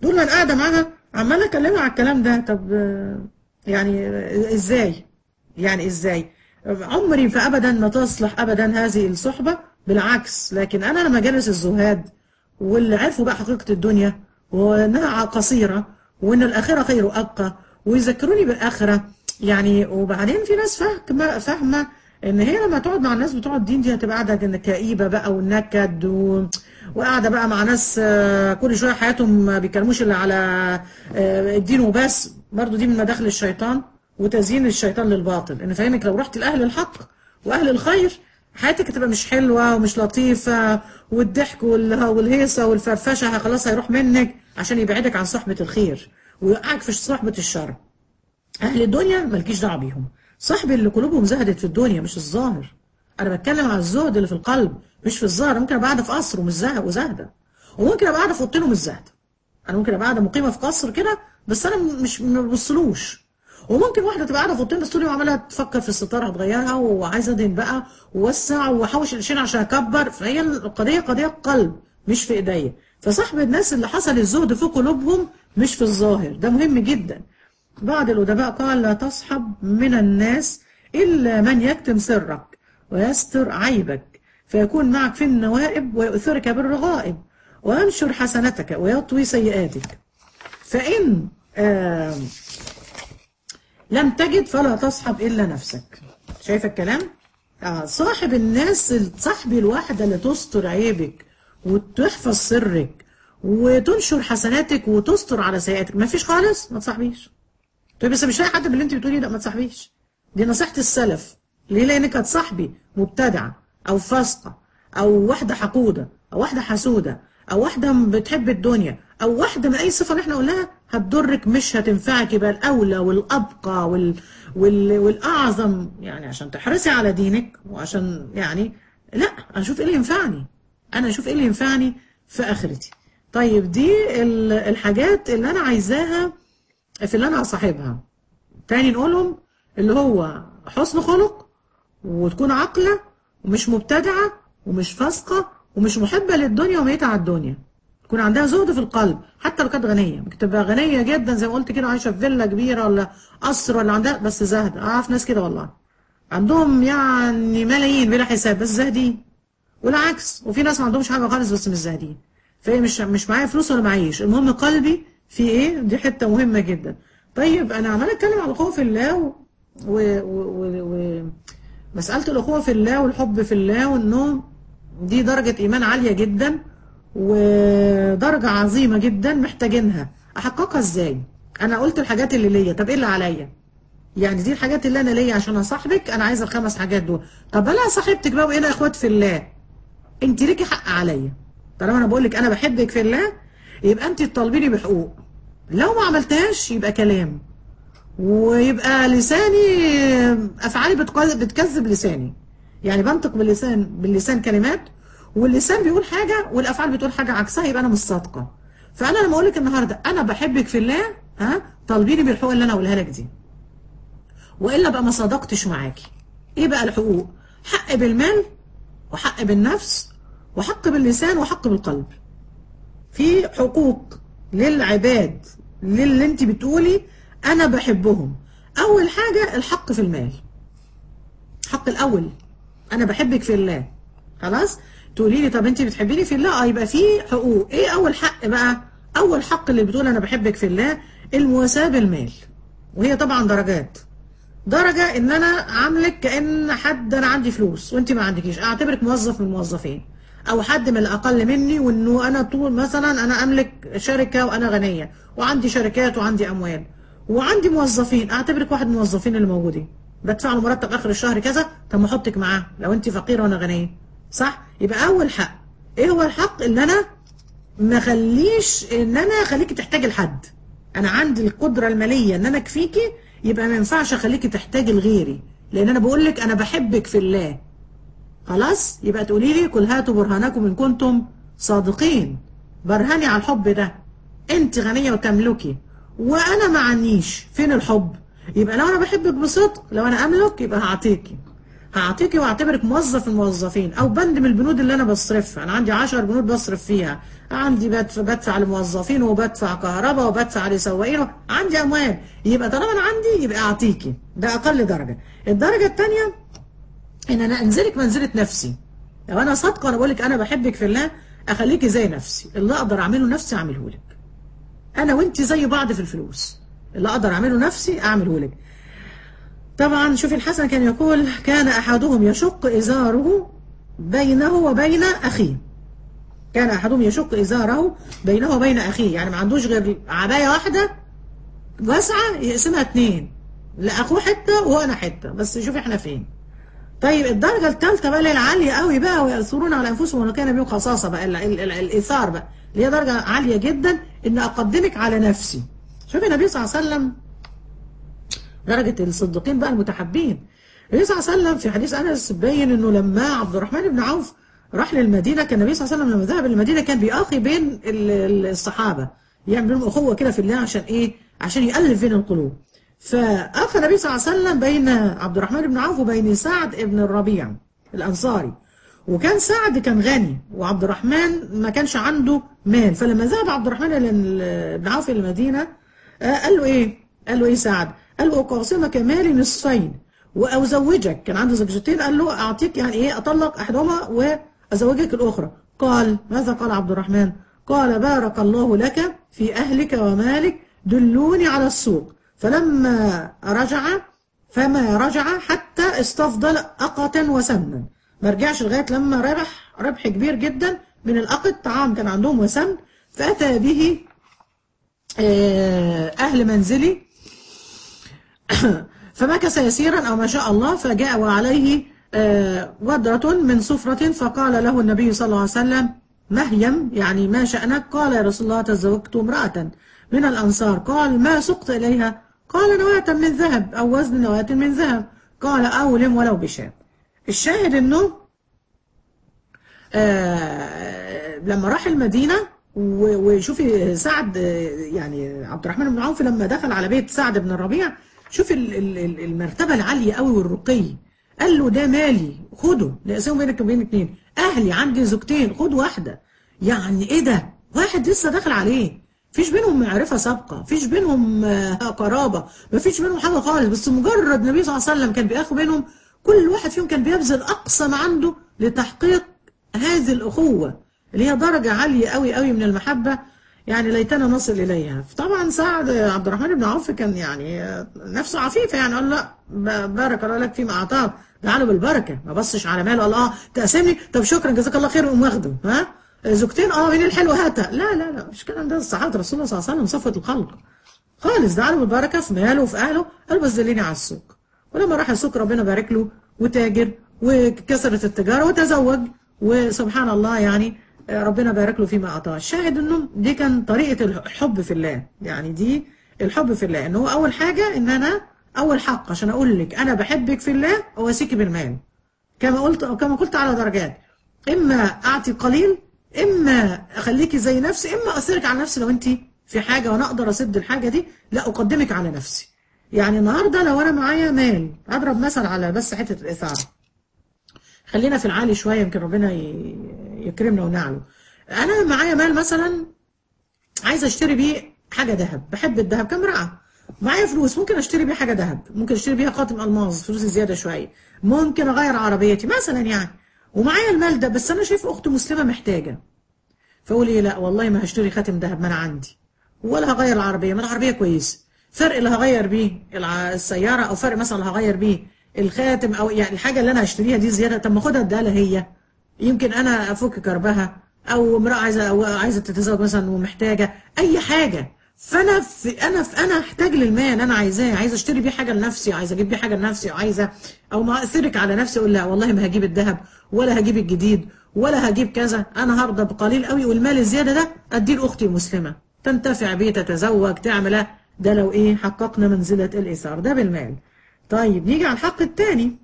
دول انا قاعده معاها عماله اكلمها على الكلام ده طب آه، يعني آه، ازاي يعني ازاي عمري فابدا ما تصلح ابدا هذه الصحبه بالعكس لكن انا لما جالس الزهاد واللي عرفوا بقى حقيقه الدنيا وانها قصيره وان الاخره خير ابقى ويذكروني بالاخره يعني وبعدين في ناس فاهمه فاهمه ان هي لما تقعد مع الناس بتوع الدين دي هتبقى قاعده كأن كئيبه بقى والنكد و... وقاعده بقى مع ناس آه، كل شويه حياتهم ما بيتكلموش الا على آه، الدين وبس برضو دي من مداخل الشيطان وتزيين الشيطان للباطل ان فاهمك لو رحت لاهل الحق واهل الخير حياتك هتبقى مش حلوه ومش لطيفه والضحك وال- والهيصه والفرفشه خلاص هيروح منك عشان يبعدك عن صحبه الخير ويوقعك في صحبه الشر اهل الدنيا مالكيش دعوه بيهم صاحب اللي قلوبهم زهدت في الدنيا مش الظاهر انا بتكلم على الزهد اللي في القلب مش في الظاهر ممكن ابقى قاعده في قصر ومش زهق وزاهده وممكن ابقى قاعده في اوضتين ومش زاهده انا ممكن ابقى قاعده مقيمه في قصر كده بس انا مش ما ببصلوش وممكن واحده تبقى قاعده في اوضتين استوديو وعماله تفكر في الستاره هتغيرها وعايزه ادهن بقى ووسع واحوش القرشين عشان اكبر فهي القضيه قضيه قلب مش في ايديا فصاحب الناس اللي حصل الزهد في قلوبهم مش في الظاهر ده مهم جدا بعض الأدباء قال لا تصحب من الناس إلا من يكتم سرك ويستر عيبك فيكون معك في النوائب ويؤثرك بالرغائب وينشر حسنتك ويطوي سيئاتك فإن آه لم تجد فلا تصحب إلا نفسك شايف الكلام؟ آه صاحب الناس صاحبي الواحدة اللي تستر عيبك وتحفظ سرك وتنشر حسناتك وتستر على سيئاتك ما فيش خالص ما تصاحبيش طيب بس مش لاقي حد باللي انت بتقوليه ده ما تصاحبيش دي نصيحة السلف ليه لانك هتصاحبي مبتدعة او فاسقة او واحدة حقودة او واحدة حسودة او واحدة بتحب الدنيا او واحدة من اي صفة اللي احنا قلناها هتضرك مش هتنفعك يبقى الاولى والابقى وال... وال... والاعظم يعني عشان تحرصي على دينك وعشان يعني لا انا اشوف ايه اللي ينفعني انا اشوف ايه اللي ينفعني في اخرتي طيب دي ال- الحاجات اللي انا عايزاها في اللي انا هصاحبها تاني نقولهم اللي هو حسن خلق وتكون عاقلة ومش مبتدعة ومش فاسقة ومش محبة للدنيا وميتة على الدنيا تكون عندها زهد في القلب حتى لو كانت غنية ممكن تبقى غنية جدا زي ما قلت كده عايشة في فيلا كبيرة ولا قصر ولا عندها بس زهد أعرف ناس كده والله عندهم يعني ملايين بلا حساب بس زاهدين والعكس وفي ناس ما عندهمش حاجة خالص بس مش زاهدين فهي مش مش معايا فلوس ولا معيش المهم قلبي في ايه دي حتة مهمة جدا طيب انا عمال اتكلم على الخوف في الله و... و... و... و... مسألة الأخوة في الله والحب في الله وإنه دي درجة إيمان عالية جدا ودرجة عظيمة جدا محتاجينها أحققها إزاي؟ أنا قلت الحاجات اللي ليا طب إيه اللي عليا؟ يعني دي الحاجات اللي أنا ليا عشان أصاحبك أنا عايزة الخمس حاجات دول طب أنا صاحبتك بقى وإيه إخوات في الله أنت ليكي حق عليا طالما أنا بقول لك أنا بحبك في الله يبقى أنت تطالبيني بحقوق لو ما عملتهاش يبقى كلام ويبقى لساني افعالي بتق- بتكذب لساني يعني بنطق باللسان باللسان كلمات واللسان بيقول حاجه والافعال بتقول حاجه عكسها يبقى انا مش صادقه فانا لما اقول لك النهارده انا بحبك في الله ها طالبيني بالحقوق اللي انا اقولها لك دي والا بقى ما صادقتش معاكي ايه بقى الحقوق حق بالمال وحق بالنفس وحق باللسان وحق بالقلب في حقوق للعباد للي انت بتقولي انا بحبهم اول حاجة الحق في المال الحق الاول انا بحبك في الله خلاص تقولي لي طب انت بتحبيني في الله اه يبقى في حقوق ايه اول حق بقى اول حق اللي بتقول انا بحبك في الله المواساة بالمال وهي طبعا درجات درجة ان انا عاملك كأن حد انا عندي فلوس وانت ما عندكيش اعتبرك موظف من الموظفين او حد من الاقل مني وانه انا طول مثلا انا املك شركة وانا غنية وعندي شركات وعندي اموال وعندي موظفين اعتبرك واحد من الموظفين اللي موجودين بدفع له مرتب اخر الشهر كذا طب ما احطك معاه لو انت فقيرة وانا غنية صح يبقى اول حق ايه هو الحق اللي انا ما خليش ان انا اخليكي تحتاجي لحد انا عندي القدره الماليه ان انا اكفيكي يبقى ما ينفعش اخليكي تحتاجي لغيري لان انا بقول لك انا بحبك في الله خلاص يبقى تقولي لي قل هاتوا برهانكم ان كنتم صادقين برهاني على الحب ده انت غنيه وتملكي وانا ما عنيش فين الحب يبقى لو انا بحبك بصدق لو انا املك يبقى هعطيكي اعطيكي واعتبرك موظف من الموظفين او بند من البنود اللي انا بصرفها انا عندي 10 بنود بصرف فيها عندي بدفع, بدفع لموظفين وبدفع كهرباء وبدفع لسواقين عندي اموال يبقى طالما انا عندي يبقى اعطيكي ده اقل درجه الدرجه الثانيه ان انا انزلك منزله نفسي لو انا صادقه انا بقول لك انا بحبك في الله اخليكي زي نفسي اللي اقدر اعمله نفسي اعمله لك انا وانت زي بعض في الفلوس اللي اقدر اعمله نفسي اعمله لك طبعا شوفي الحسن كان يقول كان احدهم يشق ازاره بينه وبين اخيه كان احدهم يشق ازاره بينه وبين اخيه يعني ما عندوش غير عبايه واحده واسعه يقسمها اتنين لاخوه حته وانا حته بس شوفي احنا فين طيب الدرجة الثالثة بقى اللي هي العالية قوي بقى ويأثرون على أنفسهم ولو كان بهم خصاصة بقى ال ال ال الإيثار بقى اللي هي درجة عالية جدا إن أقدمك على نفسي شوفي النبي صلى الله عليه وسلم درجة الصديقين بقى المتحبين النبي صلى الله عليه وسلم في حديث أنس بين إنه لما عبد الرحمن بن عوف راح للمدينة كان النبي صلى الله عليه وسلم لما ذهب للمدينة كان بيأخي بين الصحابة يعمل بينهم أخوة كده في الله عشان إيه؟ عشان يألف بين القلوب فأخى النبي صلى الله عليه وسلم بين عبد الرحمن بن عوف وبين سعد بن الربيع الأنصاري وكان سعد كان غني وعبد الرحمن ما كانش عنده مال فلما ذهب عبد الرحمن بن عوف إلى المدينة قال له إيه؟ قال له إيه سعد؟ قال له أقاسمك مالي نصفين وأزوجك كان عنده زوجتين قال له أعطيك يعني إيه أطلق أحدهما وأزوجك الأخرى قال ماذا قال عبد الرحمن؟ قال بارك الله لك في أهلك ومالك دلوني على السوق فلما رجع فما رجع حتى استفضل أقة وسمنا ما رجعش لغاية لما ربح ربح كبير جدا من الأقط طعام كان عندهم وسمن فأتى به أهل منزلي فمكث يسيرا أو ما شاء الله فجاء وعليه ودرة من صفرة فقال له النبي صلى الله عليه وسلم مهيم يعني ما شأنك قال يا رسول الله تزوجت امرأة من الأنصار قال ما سقت إليها قال نواة من ذهب أو وزن نواة من ذهب قال أولم ولو بشام الشاهد أنه آه لما راح المدينة وشوفي سعد يعني عبد الرحمن بن عوف لما دخل على بيت سعد بن الربيع شوفي المرتبة العالية قوي والرقي قال له ده مالي خده نقسمه بينك وبين اتنين أهلي عندي زوجتين خد واحدة يعني إيه ده واحد لسه داخل عليه فيش بينهم معرفة سابقة فيش بينهم قرابة ما فيش بينهم حاجة خالص بس مجرد النبي صلى الله عليه وسلم كان بياخد بينهم كل واحد فيهم كان بيبذل أقصى ما عنده لتحقيق هذه الأخوة اللي هي درجة عالية قوي قوي من المحبة يعني ليتنا نصل إليها طبعا سعد عبد الرحمن بن عوف كان يعني نفسه عفيفة يعني قال لا بارك الله لك فيما أعطاك ده بالبركة ما بصش على ماله قال اه تقسمني طب شكرا جزاك الله خير وقوم واخده ها زوجتين اه مين الحلو هاتها لا لا لا مش الكلام ده الصحابه رسول الله صلى الله عليه وسلم صفوه الخلق خالص ده علم البركه في ماله وفي اهله قال بس دليني على السوق ولما راح السوق ربنا بارك له وتاجر وكسرت التجاره وتزوج وسبحان الله يعني ربنا بارك له فيما اعطاه الشاهد انه دي كان طريقه الحب في الله يعني دي الحب في الله ان هو اول حاجه ان انا اول حق عشان اقول لك انا بحبك في الله اواسيك بالمال كما قلت او كما قلت على درجات اما اعطي قليل اما اخليكي زي نفسي اما اثرك على نفسي لو انت في حاجه وانا اقدر اسد الحاجه دي لا اقدمك على نفسي يعني النهارده لو انا معايا مال اضرب مثل على بس حته الاثاره خلينا في العالي شويه يمكن ربنا يكرمنا ونعله انا معايا مال مثلا عايزه اشتري بيه حاجه ذهب بحب الذهب كامراه معايا فلوس ممكن اشتري بيه حاجه ذهب ممكن اشتري بيها خاتم الماظ فلوس زياده شويه ممكن اغير عربيتي مثلا يعني ومعايا المال ده بس انا شايف اخت مسلمه محتاجه فاقول ايه لا والله ما هشتري خاتم ذهب ما انا عندي ولا هغير العربيه ما العربيه كويسه فرق اللي هغير بيه السياره او فرق مثلا اللي هغير بيه الخاتم او يعني الحاجه اللي انا هشتريها دي زياده طب ما اخدها اديها لها هي يمكن انا افك كربها او امراه عايزه أو عايزه تتزوج مثلا ومحتاجه اي حاجه فانا في انا في انا احتاج للمال انا عايزاه عايزه اشتري بيه حاجه لنفسي عايزه اجيب بيه حاجه لنفسي عايزه او ما اثرك على نفسي اقول لا والله ما هجيب الذهب ولا هجيب الجديد ولا هجيب كذا انا هرضى بقليل قوي والمال الزياده ده اديه لاختي مسلمه تنتفع بيه تتزوج تعمل ده لو ايه حققنا منزله الايثار ده بالمال طيب نيجي على الحق الثاني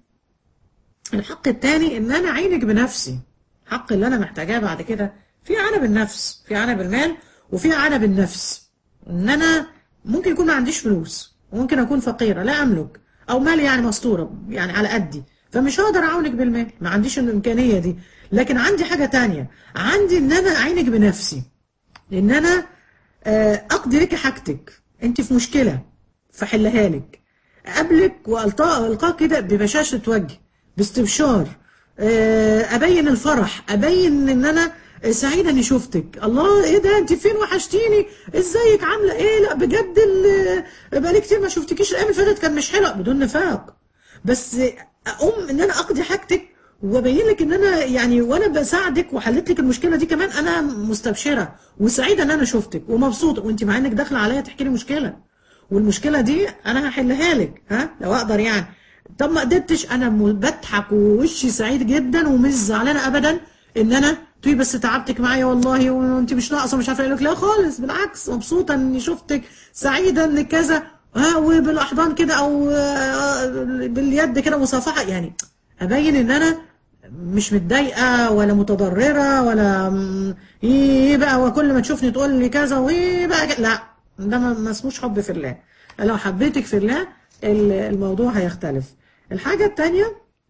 الحق الثاني ان انا اعينك بنفسي حق اللي انا محتاجاه بعد كده في عنب النفس في عنب المال وفي عنب النفس ان انا ممكن يكون ما عنديش فلوس وممكن اكون فقيره لا املك او مالي يعني مستوره يعني على قدي فمش هقدر اعاونك بالمال ما عنديش الامكانيه دي لكن عندي حاجه تانية عندي ان انا اعينك بنفسي ان انا آه، اقضي لك حاجتك انت في مشكله فحلها لك قبلك والقاء القاء كده ببشاشه وجه باستبشار آه، ابين الفرح ابين ان انا سعيده اني شفتك الله ايه ده انت فين وحشتيني ازيك عامله ايه لا بجد ال- بقالي كتير ما شفتكيش الايام اللي فاتت كان مش حلو بدون نفاق بس اقوم ان انا اقضي حاجتك وابين لك ان انا يعني وانا بساعدك وحلت لك المشكله دي كمان انا مستبشره وسعيده ان انا شفتك ومبسوطه وانت مع انك داخله عليا تحكي لي مشكله والمشكله دي انا هحلها لك ها لو اقدر يعني طب ما قدرتش انا م- بضحك ووشي سعيد جدا ومش زعلانه ابدا ان انا تقولي بس تعبتك معايا والله وانت مش ناقصه مش عارفه اقول لك لا خالص بالعكس مبسوطه اني شفتك سعيده ان كذا ها وبالاحضان كده او آه، باليد كده مصافحه يعني ابين ان انا مش متضايقه ولا متضرره ولا م- ايه بقى وكل ما تشوفني تقول لي كذا وايه بقى ك- لا ده ما ما اسموش حب في الله لو حبيتك في الله ال- الموضوع هيختلف الحاجه التانيه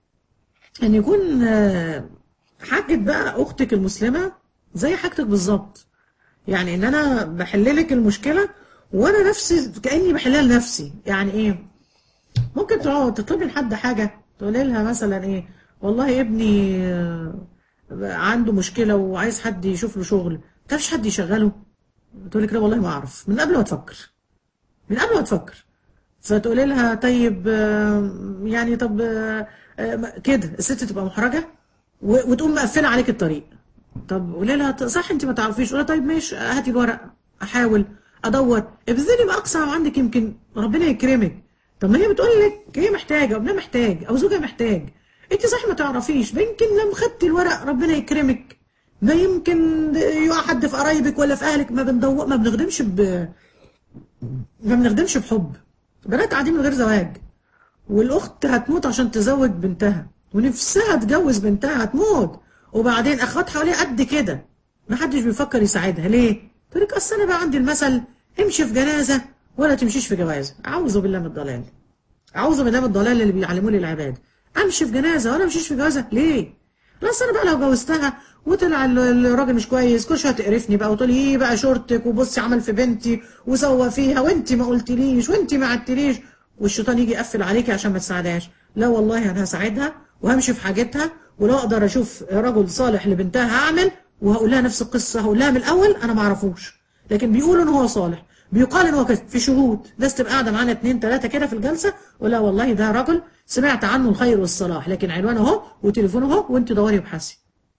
ان يكون آه، حاجة بقى اختك المسلمة زي حاجتك بالظبط يعني ان انا بحللك المشكلة وانا نفسي كأني بحلها لنفسي يعني ايه ممكن تقعد تطلبي لحد حاجة تقولي لها مثلا ايه والله ابني آه، عنده مشكلة وعايز حد يشوف له شغل متعرفش حد يشغله تقول لك لا والله ما اعرف من قبل ما تفكر من قبل ما تفكر فتقولي لها طيب آه، يعني طب آه، آه، كده الست تبقى محرجة و- وتقوم مقفلة عليك الطريق طب قولي لها ط- صح انت ما تعرفيش قولي طيب ماشي هاتي الورق احاول ادور ابذلي باقصى ما عندك يمكن ربنا يكرمك طب ما هي بتقول لك هي محتاجه وابنها محتاج او زوجها محتاج انت صح ما تعرفيش ما يمكن لما خدتي الورق ربنا يكرمك ما يمكن يقع حد في قرايبك ولا في اهلك ما بندور ما بنخدمش ب ما بنخدمش بحب بنات قاعدين من غير زواج والاخت هتموت عشان تزوج بنتها ونفسها تجوز بنتها هتموت وبعدين اخوات حواليها قد كده ما حدش بيفكر يساعدها ليه تقول لك اصل انا بقى عندي المثل امشي في جنازه ولا تمشيش في جوازه اعوذ بالله من الضلال اعوذ بالله من الضلال اللي بيعلموه للعباد امشي في جنازه ولا امشيش في جوازه ليه لا اصل انا بقى لو جوزتها وطلع ال- الراجل مش كويس كل شويه تقرفني بقى وتقولي ايه بقى شورتك وبصي عمل في بنتي وسوى فيها وانت ما قلتليش وانت ما عدتليش والشيطان يجي يقفل عليكي عشان ما تساعدهاش لا والله انا هساعدها وهمشي في حاجتها ولو اقدر اشوف رجل صالح لبنتها هعمل وهقول لها نفس القصه هقول لها من الاول انا ما اعرفوش لكن بيقولوا ان هو صالح بيقال ان هو كده في شهود ناس تبقى قاعده معانا اتنين تلاته كده في الجلسه ولا والله ده رجل سمعت عنه الخير والصلاح لكن عنوانه اهو وتليفونه اهو وانت دوري وابحثي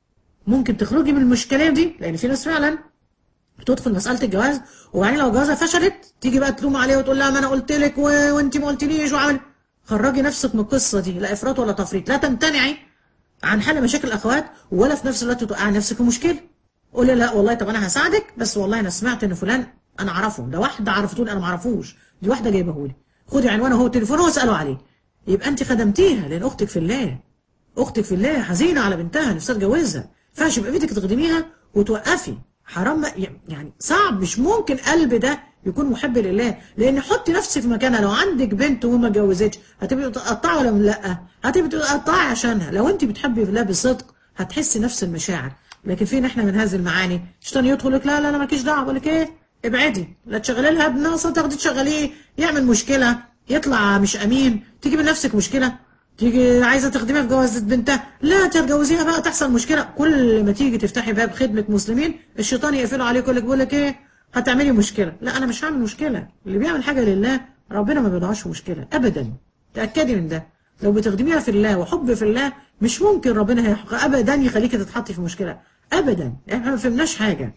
ممكن تخرجي من المشكله دي لان في ناس فعلا بتدخل مساله الجواز وبعدين لو جوازها فشلت تيجي بقى تلوم عليه وتقول لها ما انا قلت لك و... وانت ما قلتليش وعمل خرجي نفسك من القصه دي لا افراط ولا تفريط لا تمتنعي عن حل مشاكل الاخوات ولا في نفس الوقت توقعي نفسك في مشكله قولي لا والله طب انا هساعدك بس والله انا سمعت ان فلان انا اعرفه ده واحده عرفتوني انا ما اعرفوش دي واحده جايبهولي خدي عنوانه هو تليفونه واساله عليه يبقى انت خدمتيها لان اختك في الله اختك في الله حزينه على بنتها نفسها تجوزها فاش يبقى بيدك تخدميها وتوقفي حرام ما- يعني صعب مش ممكن قلب ده يكون محب لله لان حطي نفسك في مكانها لو عندك بنت وما اتجوزتش هتبقي تقطعي ولا لا هتبقي تقطعي عشانها لو انت بتحبي في الله بصدق هتحسي نفس المشاعر لكن فين احنا من هذه المعاني الشيطان يدخل لك لا لا لا مالكيش دعوه بقول لك ايه ابعدي لا تشغلي لها ابنها اصلا تاخدي تشغليه يعمل مشكله يطلع مش امين تيجي من نفسك مشكله تيجي عايزه تخدميها في جوازة بنتها لا تتجوزيها بقى تحصل مشكله كل ما تيجي تفتحي باب خدمه مسلمين الشيطان يقفله عليك يقول لك بقول لك ايه هتعملي مشكله لا انا مش هعمل مشكله اللي بيعمل حاجه لله ربنا ما بيضيعش مشكله ابدا تاكدي من ده لو بتخدميها في الله وحب في الله مش ممكن ربنا هيحق ابدا يخليكي تتحطي في مشكله ابدا احنا ما فهمناش حاجه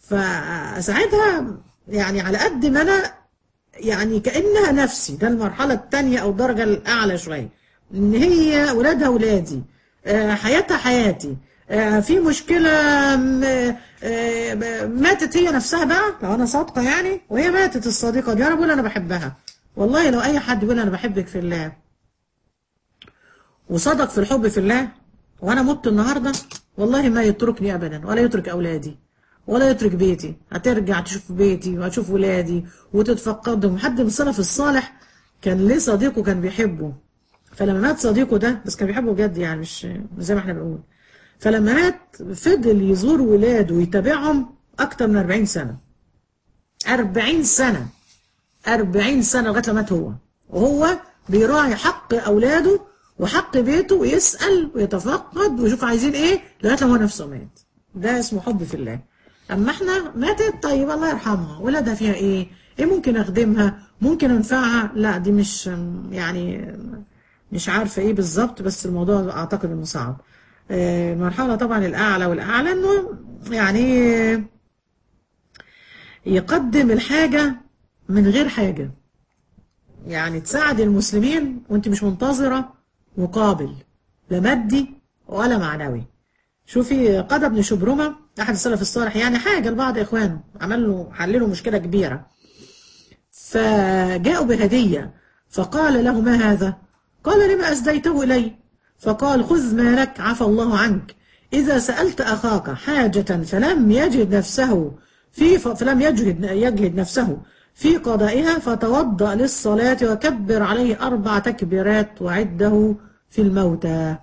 فساعتها يعني على قد ما انا يعني كأنها نفسي ده المرحلة التانية أو الدرجة الأعلى شوية إن هي ولادها ولادي آه، حياتها حياتي آه، في مشكلة م- آه، ماتت هي نفسها بقى لو أنا صادقة يعني وهي ماتت الصديقة دي أنا بقول أنا بحبها والله لو أي حد يقول أنا بحبك في الله وصدق في الحب في الله وانا مت النهارده والله ما يتركني ابدا ولا يترك اولادي ولا يترك بيتي هترجع تشوف بيتي وهتشوف ولادي وتتفقدهم حد من السلف الصالح كان ليه صديقه كان بيحبه فلما مات صديقه ده بس كان بيحبه بجد يعني مش مش زي ما احنا بنقول فلما مات فضل يزور ولاده ويتابعهم اكتر من 40 سنه 40 سنه 40 سنه لغايه لما مات هو وهو بيراعي حق اولاده وحق بيته ويسال ويتفقد ويشوف عايزين ايه لغايه لما هو نفسه مات ده اسمه حب في الله اما احنا ماتت طيب الله يرحمها ولادها فيها ايه ايه ممكن اخدمها ممكن انفعها لا دي مش يعني مش عارفه ايه بالظبط بس الموضوع اعتقد انه صعب آه، المرحله طبعا الاعلى والاعلى انه يعني يقدم الحاجه من غير حاجه يعني تساعد المسلمين وانت مش منتظره مقابل لا مادي ولا معنوي شوفي قضى بن شبرمة أحد السلف الصالح يعني حاجة لبعض إخوانه عمل له حل له مشكلة كبيرة فجاءوا بهدية فقال له ما هذا قال لما أسديته إلي فقال خذ ما لك عفى الله عنك إذا سألت أخاك حاجة فلم يجد نفسه في فلم يجهد يجهد نفسه في قضائها فتوضأ للصلاة وكبر عليه أربع تكبيرات وعده في الموتى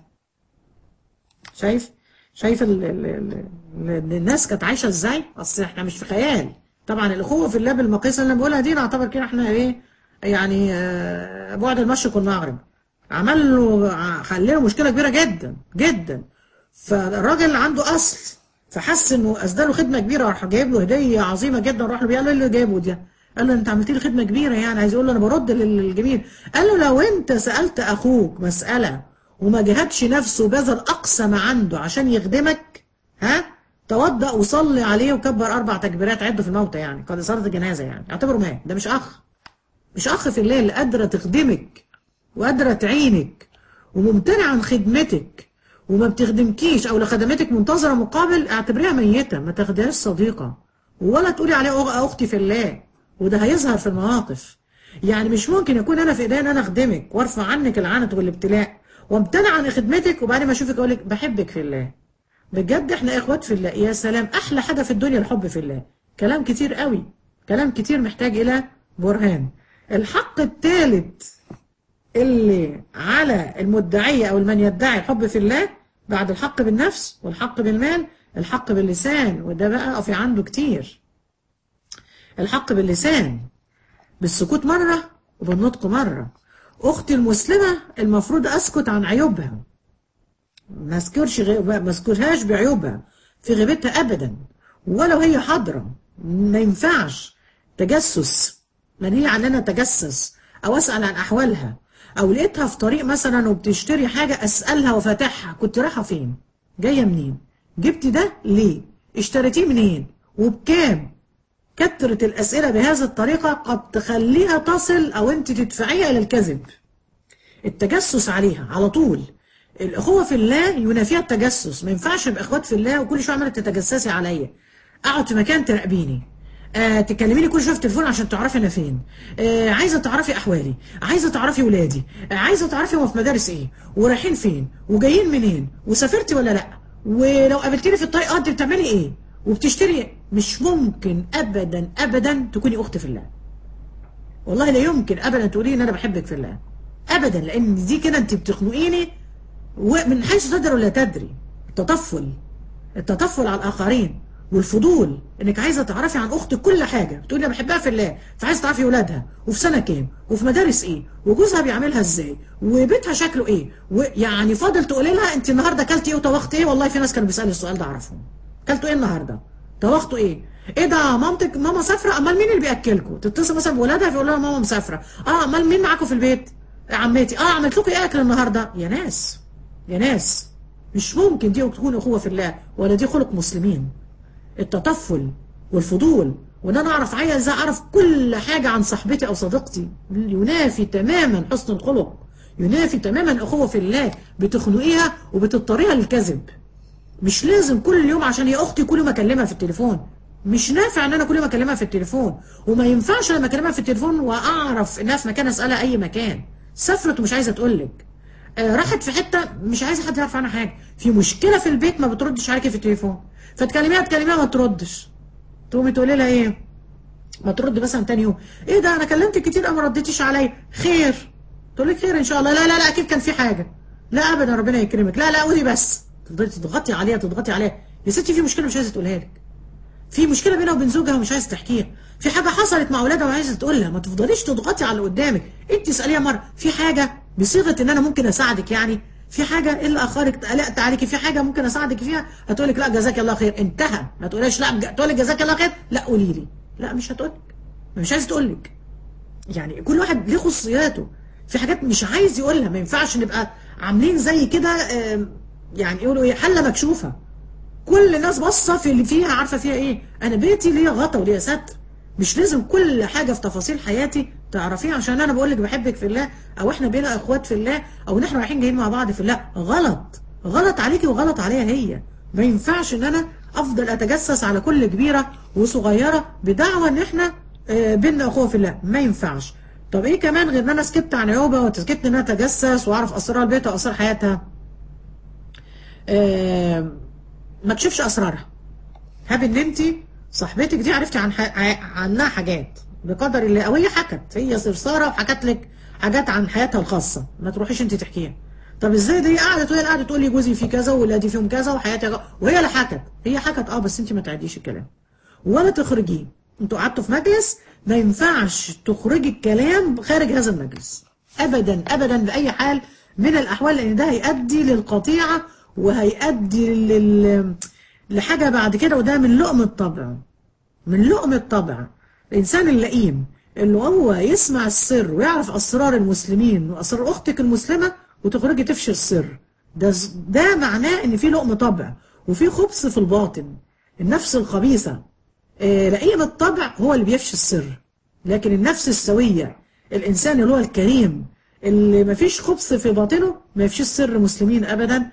شايف شايف ال ال ال ال الناس كانت عايشه ازاي اصل احنا مش في خيال طبعا الاخوه في الله بالمقاييس اللي انا بقولها دي نعتبر كده احنا ايه يعني آه، بعد المشرق والمغرب عمل له ع- حل له مشكله كبيره جدا جدا فالراجل عنده اصل فحس انه اسدى له خدمه كبيره راح جايب له هديه عظيمه جدا راح له بيها قال له ايه اللي جايبه ده قال له انت عملت لي خدمه كبيره يعني عايز يقول له انا برد للجميل قال له لو انت سالت اخوك مساله وما جهدش نفسه وبذل اقصى ما عنده عشان يخدمك ها توضأ وصلي عليه وكبر اربع تكبيرات عده في الموتى يعني قد صارت الجنازه يعني اعتبره مات ده مش اخ مش اخ في الله اللي قادره تخدمك وقادره تعينك وممتنعه عن خدمتك وما بتخدمكيش او لخدمتك منتظره مقابل اعتبريها ميته ما تاخديهاش صديقه ولا تقولي عليها أخ- اختي في الله وده هيظهر في المواقف يعني مش ممكن يكون انا في ايدي ان انا اخدمك وارفع عنك العنت والابتلاء وامتنع عن خدمتك وبعدين ما اشوفك اقول لك بحبك في الله بجد احنا اخوات في الله يا سلام احلى حاجه في الدنيا الحب في الله كلام كتير قوي كلام كتير محتاج الى برهان الحق الثالث اللي على المدعية أو المن يدعي الحب في الله بعد الحق بالنفس والحق بالمال الحق باللسان وده بقى في عنده كتير الحق باللسان بالسكوت مرة وبالنطق مرة أختي المسلمة المفروض أسكت عن عيوبها ما اذكرش غي... ما اذكرهاش بعيوبها في غيبتها ابدا ولو هي حاضره ما ينفعش تجسس منهي عن ان انا اتجسس او اسال عن احوالها او لقيتها في طريق مثلا وبتشتري حاجه اسالها وفاتحها كنت رايحه فين جايه منين جبت ده ليه اشتريتيه منين وبكام كثرة الأسئلة بهذه الطريقة قد تخليها تصل أو أنت تدفعيها إلى الكذب التجسس عليها على طول الأخوة في الله ينافيها التجسس ما ينفعش ابقى اخوات في الله وكل شوية عمالة تتجسسي عليا اقعد في مكان تراقبيني آه تكلميني كل شويه في التليفون عشان تعرفي انا فين آه عايزه تعرفي احوالي عايزه تعرفي ولادي آه عايزه تعرفي هو في مدارس ايه ورايحين فين وجايين منين وسافرتي ولا لا ولو قابلتيني في الطريق انت بتعملي ايه وبتشتري إيه؟ مش ممكن ابدا ابدا تكوني اخت في الله والله لا يمكن ابدا تقولي ان انا بحبك في الله ابدا لان دي كده انت بتخنقيني ومن حيث تدري ولا تدري التطفل التطفل على الاخرين والفضول انك عايزه تعرفي عن اختك كل حاجه بتقولي انا بحبها في الله فعايزه تعرفي ولادها وفي سنه كام وفي مدارس ايه وجوزها بيعملها ازاي وبيتها شكله ايه ويعني فاضل تقولي لها انت النهارده اكلتي ايه وطبختي ايه والله في ناس كانوا بيسالوا السؤال ده اعرفهم اكلتوا ايه النهارده طبختوا ايه ايه ده مامتك ماما مسافره امال مين اللي بياكلكم تتصل مثلا بولادها فيقول لها ماما مسافره اه امال مين معاكم في البيت عمتي اه عملت لكم ايه اكل النهارده يا ناس يا ناس مش ممكن دي تكون اخوه في الله ولا دي خلق مسلمين التطفل والفضول وان انا اعرف عايز اعرف كل حاجه عن صاحبتي او صديقتي ينافي تماما حسن الخلق ينافي تماما اخوه في الله بتخنقيها وبتضطريها للكذب مش لازم كل يوم عشان هي اختي كل يوم اكلمها في التليفون مش نافع ان انا كل يوم اكلمها في التليفون وما ينفعش لما اكلمها في التليفون واعرف انها في مكان اسالها اي مكان سافرت ومش عايزه تقول لك آه راحت في حته مش عايزه حد يعرف عنها حاجه في مشكله في البيت ما بتردش عليكي في التليفون فتكلميها تكلميها ما تردش تقومي تقولي لها ايه ما ترد مثلا تاني يوم ايه ده انا كلمتك كتير أوي ما رديتيش عليا خير تقول لك خير ان شاء الله لا لا لا اكيد كان في حاجه لا ابدا ربنا يكرمك لا لا قولي بس تفضلي تضغطي عليها تضغطي عليها يا ستي في مشكله مش عايزه تقولها لك في مشكله بينها وبين زوجها ومش عايزه تحكيها في حاجه حصلت مع اولادها وعايزه تقولها ما تفضليش تضغطي على اللي قدامك انت اساليها مره في حاجه بصيغه ان انا ممكن اساعدك يعني في حاجه ايه اللي اخرك قلقت عليكي في حاجه ممكن اساعدك فيها هتقول لك لا جزاك الله خير انتهى ما تقوليش لا تقول لك جزاك الله خير لا قولي لي لا مش هتقول لك مش عايزه تقول لك يعني كل واحد ليه خصوصياته في حاجات مش عايز يقولها ما ينفعش نبقى عاملين زي كده يعني يقولوا ايه حله مكشوفه كل الناس باصه في اللي فيها عارفه فيها ايه انا بيتي ليا غطا وليا ستر مش لازم كل حاجه في تفاصيل حياتي تعرفيها عشان انا بقول لك بحبك في الله او احنا بينا اخوات في الله او ان احنا رايحين جايين مع بعض في الله غلط غلط عليكي وغلط عليها هي ما ينفعش ان انا افضل اتجسس على كل كبيره وصغيره بدعوى ان احنا بينا اخوه في الله ما ينفعش طب ايه كمان غير ان انا سكت عن عيوبها وسكت ان انا اتجسس واعرف اسرار البيت واسرار حياتها آه ما تشوفش اسرارها هاب ان انت صاحبتك دي عرفتي عن ح... عنها حاجات بقدر الله او هي حكت هي صرصاره وحكت لك حاجات عن حياتها الخاصه ما تروحيش انت تحكيها طب ازاي دي قعدت وهي قاعده تقول لي جوزي في كذا وولادي فيهم كذا وحياتي وهي اللي حكت هي حكت اه بس انت ما تعديش الكلام ولا تخرجيه انتوا قعدتوا في مجلس ما ينفعش تخرجي الكلام خارج هذا المجلس ابدا ابدا باي حال من الاحوال لان ده هيؤدي للقطيعه وهيؤدي لل... لحاجه بعد كده وده من لؤم الطبع من لؤم الطبع الانسان اللئيم اللي هو يسمع السر ويعرف اسرار المسلمين واسرار اختك المسلمه وتخرجي تفشي السر ده ده معناه ان في لؤم طبع وفي خبث في الباطن النفس الخبيثه آه لئيم الطبع هو اللي بيفشي السر لكن النفس السويه الانسان اللي هو الكريم اللي ما فيش خبث في باطنه ما يفشيش سر مسلمين ابدا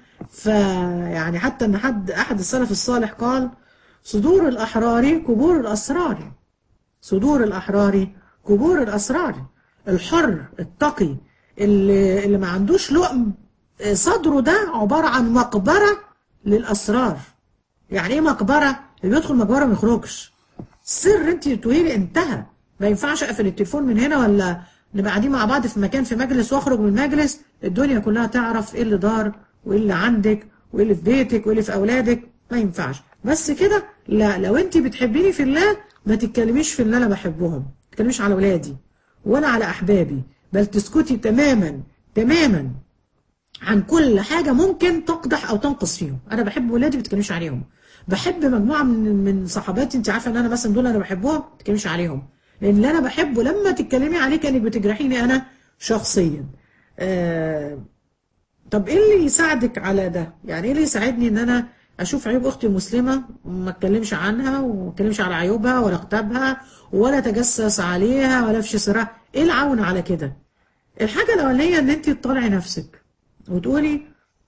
فيعني حتى ان حد احد السلف الصالح قال صدور الاحرار قبور الاسرار صدور الاحرار قبور الاسرار الحر التقي اللي, اللي ما عندوش لؤم صدره ده عبارة عن مقبرة للأسرار يعني ايه مقبرة اللي بيدخل مقبرة ما يخرجش سر انت تقولي لي انتهى ما ينفعش اقفل التليفون من هنا ولا نبقى قاعدين مع بعض في مكان في مجلس واخرج من المجلس الدنيا كلها تعرف ايه اللي دار وايه اللي عندك وايه اللي في بيتك وايه اللي في اولادك ما ينفعش بس كده لا لو انت بتحبيني في الله ما تتكلميش في اللي انا بحبهم ما تتكلميش على اولادي ولا على احبابي بل تسكتي تماما تماما عن كل حاجه ممكن تقدح او تنقص فيهم انا بحب ولادي ما تتكلميش عليهم بحب مجموعه من من صحباتي انت عارفه ان انا مثلا دول انا بحبهم ما تتكلميش عليهم لان اللي انا بحبه لما تتكلمي عليه كانك بتجرحيني انا شخصيا آه طب ايه اللي يساعدك على ده يعني ايه اللي يساعدني ان انا اشوف عيوب اختي المسلمه وما اتكلمش عنها وما اتكلمش على عيوبها ولا اغتابها ولا اتجسس عليها ولا افشي سرها ايه العون على كده الحاجه الاولانيه ان انت تطلعي نفسك وتقولي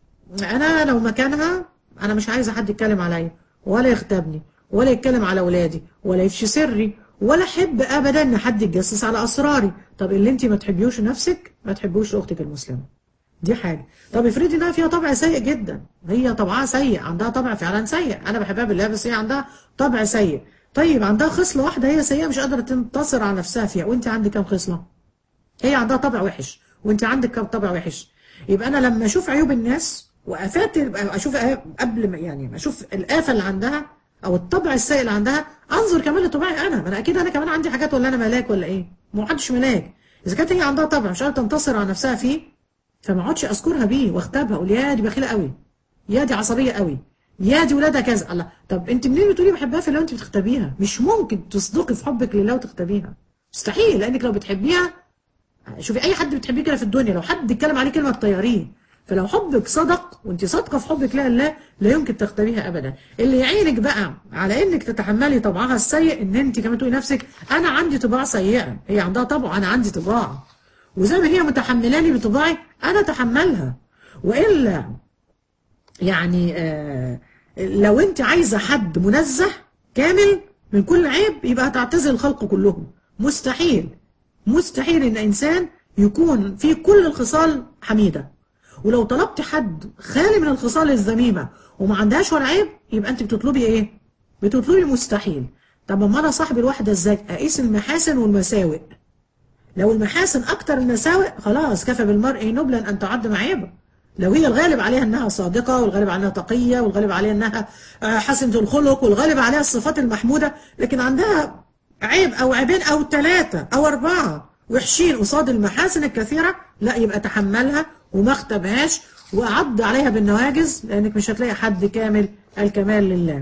انا لو مكانها انا مش عايزه حد يتكلم عليا ولا يغتابني ولا يتكلم على اولادي ولا يفشي سري ولا احب ابدا ان حد يتجسس على اسراري طب اللي انت ما تحبيوش نفسك ما تحبوش لاختك المسلمه دي حاجه طب افرضي انها فيها طبع سيء جدا هي طبعها سيء عندها طبع فعلا سيء انا بحبها بالله بس هي عندها طبع سيء طيب عندها خصله واحده هي سيئه مش قادره تنتصر على نفسها فيها وانت عندك كام خصله هي عندها طبع وحش وانت عندك كام طبع وحش يبقى انا لما اشوف عيوب الناس وافات اشوف قبل ما يعني اشوف الافه اللي عندها او الطبع السيء اللي عندها انظر كمان لطباعي انا ما انا اكيد انا كمان عندي حاجات ولا انا ملاك ولا ايه ما حدش ملاك اذا كانت هي عندها طبع مش قادره تنتصر على نفسها فيه فما اقعدش اذكرها بيه واغتابها اقول يا دي بخيله قوي يا دي عصبيه قوي يا دي ولادها كذا الله طب انت منين بتقولي بحبها في الله وانت بتختبيها مش ممكن تصدقي في حبك لله وتختبيها مستحيل لانك لو بتحبيها شوفي اي حد بتحبيه كده في الدنيا لو حد اتكلم عليه كلمه تطيريه فلو حبك صدق وانت صادقه في حبك لله لا يمكن تختبيها ابدا اللي يعينك بقى على انك تتحملي طبعها السيء ان انت كمان تقولي نفسك انا عندي طباع سيئه هي عندها طبع انا عندي طباع وزي ما هي متحملاني بطباعي انا اتحملها والا يعني آه لو انت عايزه حد منزه كامل من كل عيب يبقى هتعتزل الخلق كلهم مستحيل مستحيل ان انسان يكون فيه كل الخصال حميده ولو طلبت حد خالي من الخصال الذميمه وما عندهاش ولا عيب يبقى انت بتطلبي ايه بتطلبي مستحيل طب اما انا صاحب الواحده ازاي اقيس المحاسن والمساوئ لو المحاسن اكتر من المساوئ خلاص كفى بالمرء نبلا ان تعد معيبه لو هي الغالب عليها انها صادقه والغالب عليها تقيه والغالب عليها انها آه، حسنه الخلق والغالب عليها الصفات المحموده لكن عندها عيب او عيبين او ثلاثه او اربعه وحشين قصاد المحاسن الكثيره لا يبقى تحملها وما اختبهاش وعض عليها بالنواجز لانك مش هتلاقي حد كامل الكمال لله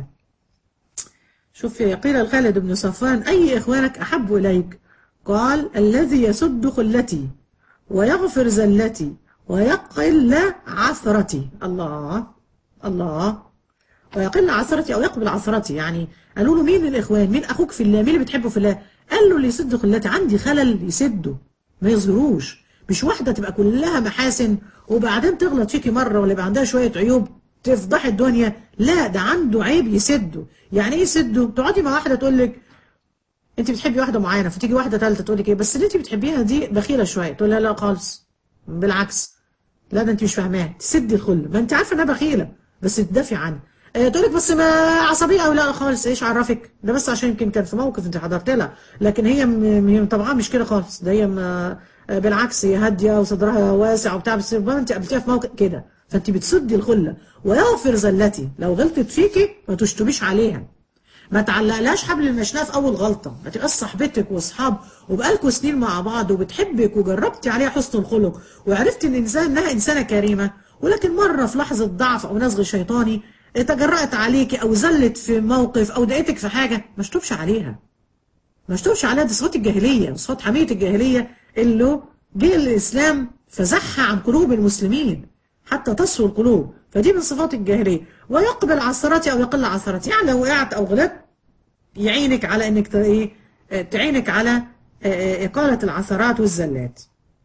شوف قيل لخالد بن صفوان أي إخوانك أحب إليك قال الذي يسد خلتي ويغفر زلتي ويقل عثرتي الله الله ويقل عثرتي أو يقبل عثرتي يعني قالوا له مين الإخوان مين أخوك في الله مين اللي بتحبه في الله قال له اللي يسد خلتي عندي خلل يسده ما يظهروش مش واحدة تبقى كلها محاسن وبعدين تغلط فيكي مرة ولا يبقى عندها شوية عيوب تفضح الدنيا لا ده عنده عيب يسده يعني ايه يسده تقعدي مع واحده تقول لك انت بتحبي واحده معينه فتيجي واحده ثالثه تقول لك ايه بس اللي انت بتحبيها دي بخيله شويه تقول لها لا خالص بالعكس لا ده انت مش فاهماها تسدي الخل ما انت عارفه انها بخيله بس تدافع عنها اه تقول لك بس ما عصبيه او لا خالص ايش عرفك ده بس عشان يمكن كان في موقف انت حضرت لها لكن هي م- هي طبعا مش كده خالص ده هي م- بالعكس هي هاديه وصدرها واسع وبتاع بس ما انت قابلتيها في موقف كده فانت بتسدي الخله ويغفر زلتي لو غلطت فيكي ما تشتميش عليها ما تعلقلهاش حبل المشناه في اول غلطه ما تبقاش صاحبتك واصحاب وبقالكوا سنين مع بعض وبتحبك وجربتي عليها حسن الخلق وعرفتي ان الانسان انها انسانه كريمه ولكن مره في لحظه ضعف او نزغ شيطاني تجرأت عليكي او زلت في موقف او ضايقتك في حاجه ما اشتمش عليها ما اشتمش عليها دي صفات الجاهليه صفات حميه الجاهليه اللي جه الاسلام فزحها عن قلوب المسلمين حتى تصفو القلوب فدي من صفات الجاهليه ويقبل عثراتي او يقل عثراتي يعني لو وقعت او غلطت يعينك على انك ت- ايه آه، تعينك على آه، آه، اقاله العثرات والزلات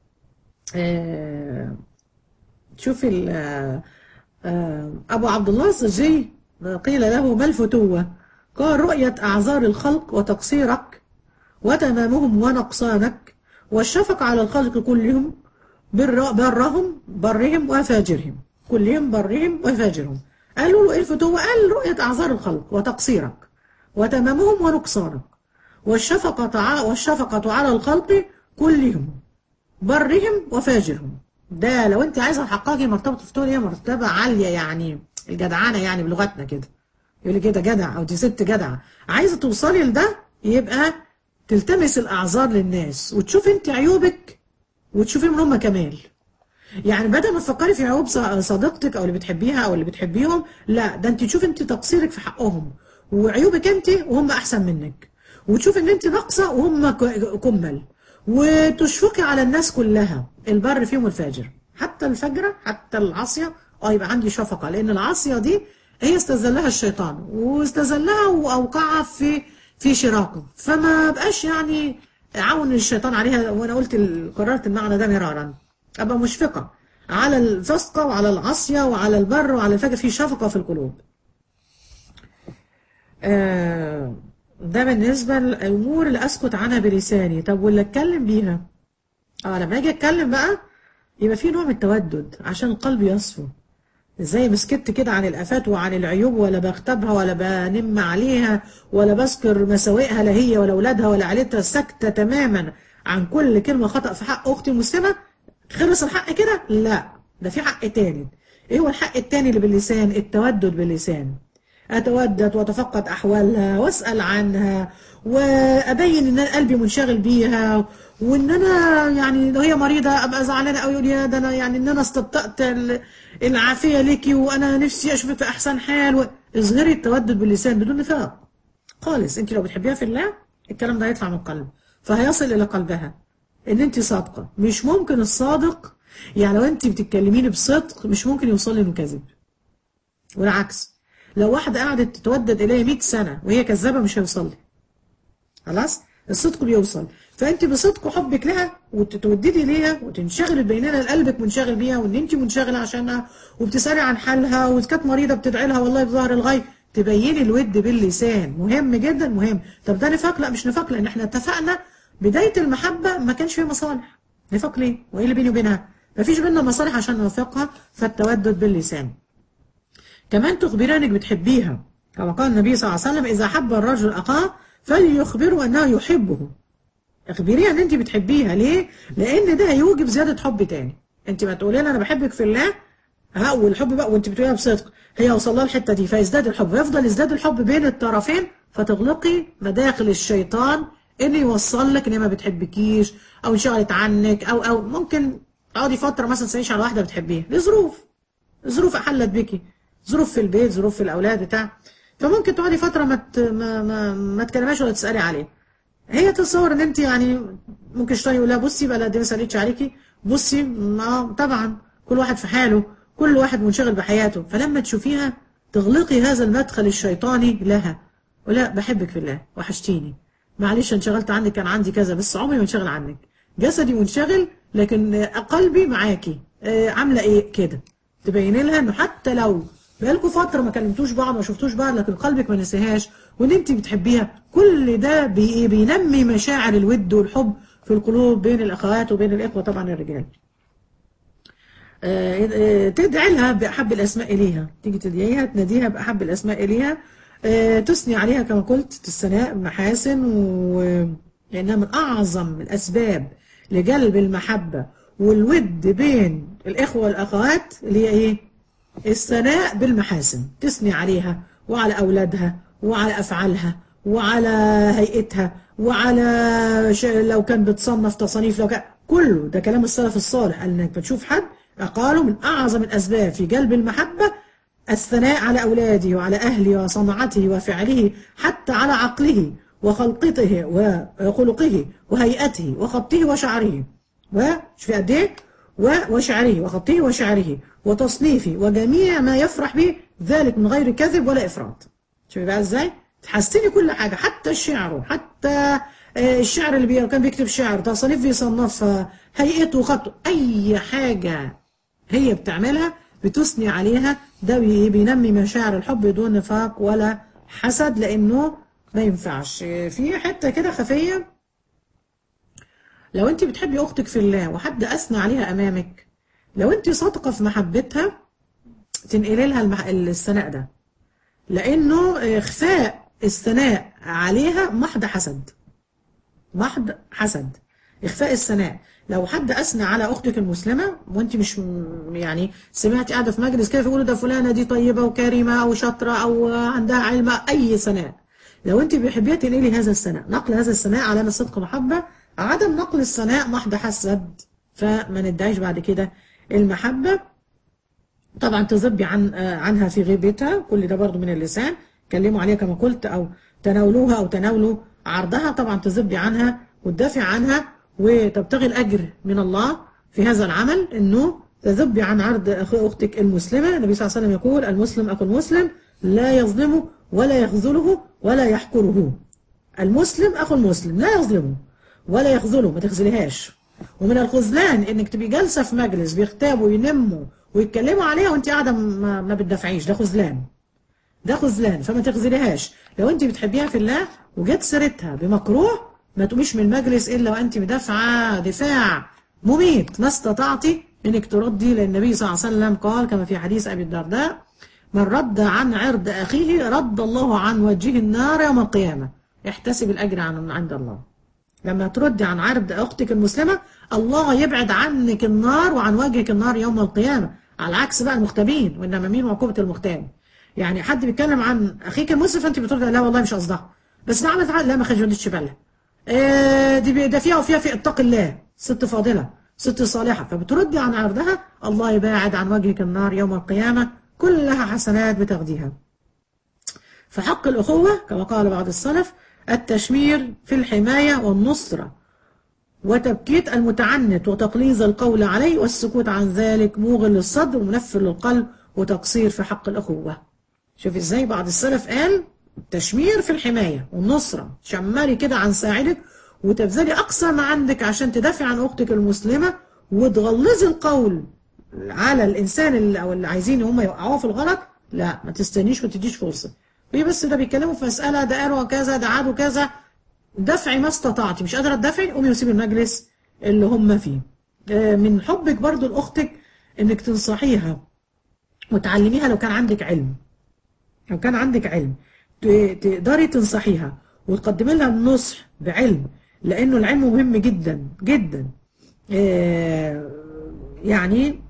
آه، شوف ال- آه، آه، ابو عبد الله السجي قيل له ما الفتوه قال رؤيه اعذار الخلق وتقصيرك وتمامهم ونقصانك والشفقة على الخلق كلهم بر برهم برهم وفاجرهم كلهم برهم وفاجرهم قالوا له ايه الفتوة قال رؤية أعذار الخلق وتقصيرك وتمامهم ونقصانك والشفقة ع- والشفقة على الخلق كلهم برهم وفاجرهم ده لو انت عايزه تحققي مرتبه الفتوه هي مرتبه عاليه يعني الجدعانه يعني بلغتنا كده يقول لي كده جدع او دي ست جدعه عايزه توصلي لده يبقى تلتمس الاعذار للناس وتشوف انت عيوبك وتشوفي من هم كمال يعني بدل ما تفكري في عيوب ص- صديقتك او اللي بتحبيها او اللي بتحبيهم لا ده انت تشوفي انت تقصيرك في حقهم وعيوبك انت وهم احسن منك وتشوفي ان انت ناقصه وهم ك- كمل وتشفقي على الناس كلها البر فيهم والفاجر حتى الفجره حتى العاصيه اه يبقى عندي شفقه لان العاصيه دي هي استذلها الشيطان واستذلها واوقعها في في شراكه فما بقاش يعني عون الشيطان عليها وانا قلت ال- قررت المعنى ده مرارا ابقى مشفقه على الفسقه وعلى العصيه وعلى البر وعلى الفجر في شفقه في القلوب آه، ده بالنسبه للامور اللي اسكت عنها بلساني طب واللي اتكلم بيها اه لما اجي اتكلم بقى يبقى في نوع من التودد عشان القلب يصفو ازاي مسكت كده عن الافات وعن العيوب ولا بغتابها ولا بنم عليها ولا بذكر مساوئها لا هي ولا اولادها ولا عيلتها ساكته تماما عن كل كلمه خطا في حق اختي المسلمه خلص الحق كده لا ده في حق تاني ايه هو الحق التاني اللي باللسان التودد باللسان اتودد واتفقد احوالها واسال عنها وابين ان انا قلبي منشغل بيها وان انا يعني لو هي مريضه ابقى زعلانه قوي يقول يا ده انا يعني ان انا استبطأت ال- العافيه ليكي وانا نفسي اشوفك في احسن حال و- اظهري التودد باللسان بدون نفاق خالص انت لو بتحبيها في الله الكلام ده هيطلع من القلب فهيصل الى قلبها ان انت صادقه مش ممكن الصادق يعني لو انت بتتكلميني بصدق مش ممكن يوصل لي من كذب والعكس لو واحدة قعدت تتودد إليا 100 سنة وهي كذابة مش هيوصل لي خلاص الصدق بيوصل فأنت بصدق وحبك لها وتتوددي ليها وتنشغل بيننا قلبك منشغل بيها وإن أنت منشغلة عشانها وبتسألي عن حالها وإذا كانت مريضة بتدعي لها والله بظهر الغيب تبيني الود باللسان مهم جدا مهم طب ده نفاق لا مش نفاق لأن احنا اتفقنا بداية المحبة ما كانش فيه مصالح نفاق ليه؟ وإيه اللي بيني وبينها؟ مفيش بينا مصالح عشان نوافقها فالتودد باللسان كمان تخبري انك بتحبيها كما قال النبي صلى الله عليه وسلم اذا حب الرجل اخاه فليخبره انه يحبه اخبريها ان انت بتحبيها ليه لان ده هيوجب زياده حب تاني انت ما تقولي لها انا بحبك في الله ها والحب بقى وانت بتقوليها بصدق هي وصل لها الحته دي فيزداد الحب ويفضل يزداد الحب بين الطرفين فتغلقي مداخل الشيطان ان يوصل لك ان هي ما بتحبكيش او انشغلت عنك او او ممكن تقعدي فتره مثلا تساليش على واحده بتحبيها لظروف ظروف احلت بيكي ظروف في البيت ظروف في الاولاد بتاع فممكن تقعدي فتره ما ت- ما ما, ما تكلمهاش ولا تسالي عليه هي تتصور ان انت يعني ممكن الشيطان يقول لها بصي بقى لا دي ما سالتش عليكي بصي ما طبعا كل واحد في حاله كل واحد منشغل بحياته فلما تشوفيها تغلقي هذا المدخل الشيطاني لها ولا بحبك في الله وحشتيني معلش انشغلت عنك كان عندي كذا بس عمري ما انشغل عنك جسدي منشغل لكن آه، قلبي معاكي آه، عامله ايه كده تبين لها انه حتى لو بقالكوا فتره ما كلمتوش بعض ما شفتوش بعض لكن قلبك ما نسيهاش وان انت بتحبيها كل ده بي إيه؟ بينمي مشاعر الود والحب في القلوب بين الاخوات وبين الاخوه طبعا الرجال آه، آه، تدعي لها بأحب الأسماء إليها تيجي تدعيها تناديها بأحب الأسماء إليها آه، تثني عليها كما قلت الثناء محاسن و... لأنها من أعظم الأسباب لجلب المحبة والود بين الإخوة والأخوات اللي هي إيه؟ الثناء بالمحاسن تثني عليها وعلى أولادها وعلى أفعالها وعلى هيئتها وعلى ش... لو كان بتصنف تصانيف لو كان كله ده كلام السلف الصالح قال انك بتشوف حد قالوا من اعظم الاسباب في جلب المحبه الثناء على اولاده وعلى اهله وصنعته وفعله حتى على عقله وخلقته وخلقه وهيئته وخطه وشعره وشوف قد ايه و- وشعره وخطه وشعره وتصنيفه وجميع ما يفرح به ذلك من غير كذب ولا افراط شوفي بقى ازاي تحسني كل حاجه حتى الشعر حتى آه، الشعر اللي بي... كان بيكتب شعر تصانيف بيصنفها هيئته وخطه اي حاجه هي بتعملها بتثني عليها ده بي- بينمي مشاعر الحب بدون نفاق ولا حسد لانه ما ينفعش في حته كده خفيه لو انت بتحبي اختك في الله وحد اثنى عليها امامك لو انت صادقه في محبتها تنقلي لها المح... الثناء ده لانه اخفاء الثناء عليها محض حسد محض حسد اخفاء الثناء لو حد اثنى على اختك المسلمه وانت مش م- يعني سمعتي قاعده في مجلس كده يقولوا ده فلانه دي طيبه وكريمه او شاطره او عندها علم اي ثناء لو انت بتحبيها تنقلي هذا الثناء نقل هذا الثناء علامه صدق محبه عدم نقل الثناء محض حسد فما ندعيش بعد كده المحبه طبعا تذبي عن آه، عنها في غيبتها كل ده برضو من اللسان كلموا عليها كما قلت او تناولوها او تناولوا عرضها طبعا تذبي عنها وتدافع عنها وتبتغي الاجر من الله في هذا العمل انه تذبي عن عرض أخ- اختك المسلمه النبي صلى الله عليه وسلم يقول المسلم اخو المسلم لا يظلمه ولا يخذله ولا يحقره المسلم اخو المسلم لا يظلمه ولا يخذله ما تخذلهاش ومن الخذلان انك تبقي جالسه في مجلس بيغتابوا وينموا ويتكلموا عليها وانت قاعده ما, ما بتدافعيش ده خذلان ده خذلان فما تخذليهاش لو انت بتحبيها في الله وجت سيرتها بمكروه ما تقوميش من المجلس الا وانت مدافعه دفاع مميت ما استطعتي انك تردي لان النبي صلى الله عليه وسلم قال كما في حديث ابي الدرداء من رد عن عرض اخيه رد الله عن وجهه النار يوم القيامه احتسب الاجر عن عند الله لما تردي عن عرض اختك المسلمه الله يبعد عنك النار وعن وجهك النار يوم القيامه على عكس بقى المغتابين وانما مين عقوبه المغتاب يعني حد بيتكلم عن اخيك المسلم فانت بتردي لا والله مش قصدها بس ده عملت عقل لا ما خجلتش بالها آه، دي بي- ده فيها وفيها في اتق الله ست فاضله ست صالحه فبتردي عن عرضها الله يباعد عن وجهك النار يوم القيامه كلها حسنات بتاخديها فحق الأخوة كما قال بعض السلف التشمير في الحماية والنصرة وتبكيت المتعنت وتقليص القول عليه والسكوت عن ذلك موغل للصدر ومنفر للقلب وتقصير في حق الأخوة شوف ازاي بعض السلف قال تشمير في الحماية والنصرة شمري كده عن ساعدك وتبذلي أقصى ما عندك عشان تدافع عن أختك المسلمة وتغلظي القول على الإنسان اللي أو اللي عايزين هم يوقعوه في الغلط لا ما تستنيش وتديش فرصة هي بس ده بيتكلموا في مسألة ده قالوا كذا ده عادوا كذا دفعي ما استطعتي مش قادرة تدافعي قومي وسيبي المجلس اللي هم فيه آه، من حبك برضو لأختك إنك تنصحيها وتعلميها لو كان عندك علم لو كان عندك علم ت- تقدري تنصحيها وتقدمي لها النصح بعلم لأنه العلم مهم جدا جدا آه، يعني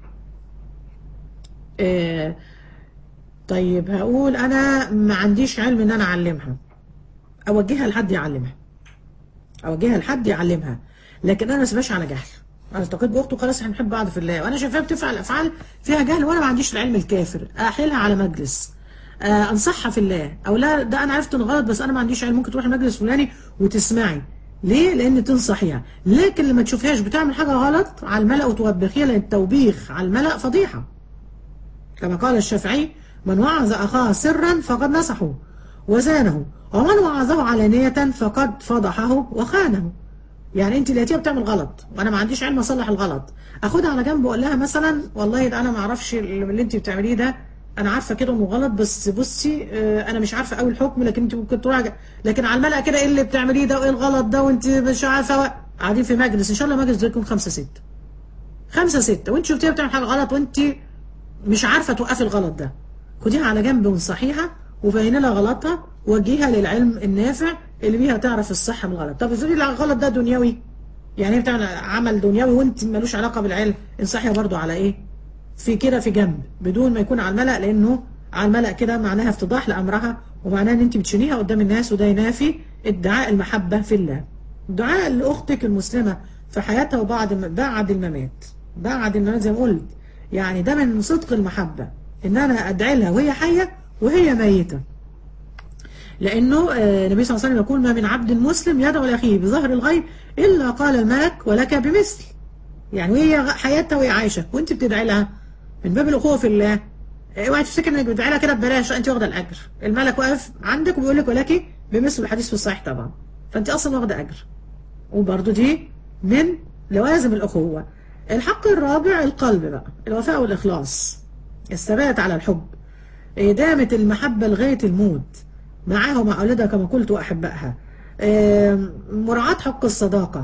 آه، طيب هقول أنا ما عنديش علم إن أنا أعلمها أوجهها لحد يعلمها أوجهها لحد يعلمها لكن أنا ما اسيبهاش على جهل أنا التقيت بأخته خلاص احنا بنحب بعض في الله وأنا شايفاها بتفعل أفعال فيها جهل وأنا ما عنديش العلم الكافر أحيلها على مجلس آه، انصحها في الله او لا ده انا عرفت انه غلط بس انا ما عنديش علم ممكن تروحي مجلس فلاني وتسمعي ليه لان تنصحيها لكن لما تشوفيهاش بتعمل حاجه غلط على الملأ وتوبخيها لان التوبيخ على الملأ فضيحه كما قال الشافعي من وعظ اخاه سرا فقد نصحه وزانه ومن وعظه علانيه فقد فضحه وخانه يعني انت لقيتيها بتعمل غلط وانا ما عنديش علم اصلح الغلط اخدها على جنب واقول لها مثلا والله ده انا ما اعرفش اللي انت بتعمليه ده انا عارفه كده انه غلط بس بصي آه، انا مش عارفه قوي الحكم لكن انت ممكن تراجع لكن على الملأ كده ايه اللي بتعمليه ده وايه الغلط ده وانت مش عارفه قاعدين في مجلس ان شاء الله مجلس ده يكون خمسه سته خمسه سته وانت شفتيها بتعمل حاجه غلط وانت مش عارفه توقفي الغلط ده خديها على جنب وانصحيها وبيني لها غلطها وجهيها للعلم النافع اللي بيها تعرف الصح من الغلط طب افرضي الغلط ده دنيوي يعني هي بتعمل عمل دنيوي وانت ملوش علاقه بالعلم انصحيها برضو على ايه في كده في جنب بدون ما يكون على الملأ لانه على الملأ كده معناها افتضاح لامرها ومعناها ان انت بتشينيها قدام الناس وده ينافي ادعاء المحبه في الله دعاء لاختك المسلمه في حياتها وبعد بعد الممات بعد الممات زي ما قلت يعني ده من صدق المحبه ان انا ادعي لها وهي حيه وهي ميته لانه آه، النبي صلى الله عليه وسلم يقول ما من عبد مسلم يدعو لاخيه بظهر الغيب الا قال الملك ولك بمثل يعني وهي حياتها وهي عايشه وانت بتدعي لها من باب الاخوه في الله اوعي تفتكر انك بتدعي لها كده ببلاش انت واخده الاجر الملك واقف عندك وبيقول لك ولك بمثل الحديث في الصحيح طبعا فانت اصلا واخده اجر وبرضه دي من لوازم الاخوه الحق الرابع القلب بقى الوفاء والاخلاص الثبات على الحب إدامة المحبة لغاية الموت معاها ومع أولادها كما قلت وأحبائها آم، مراعاة حق الصداقة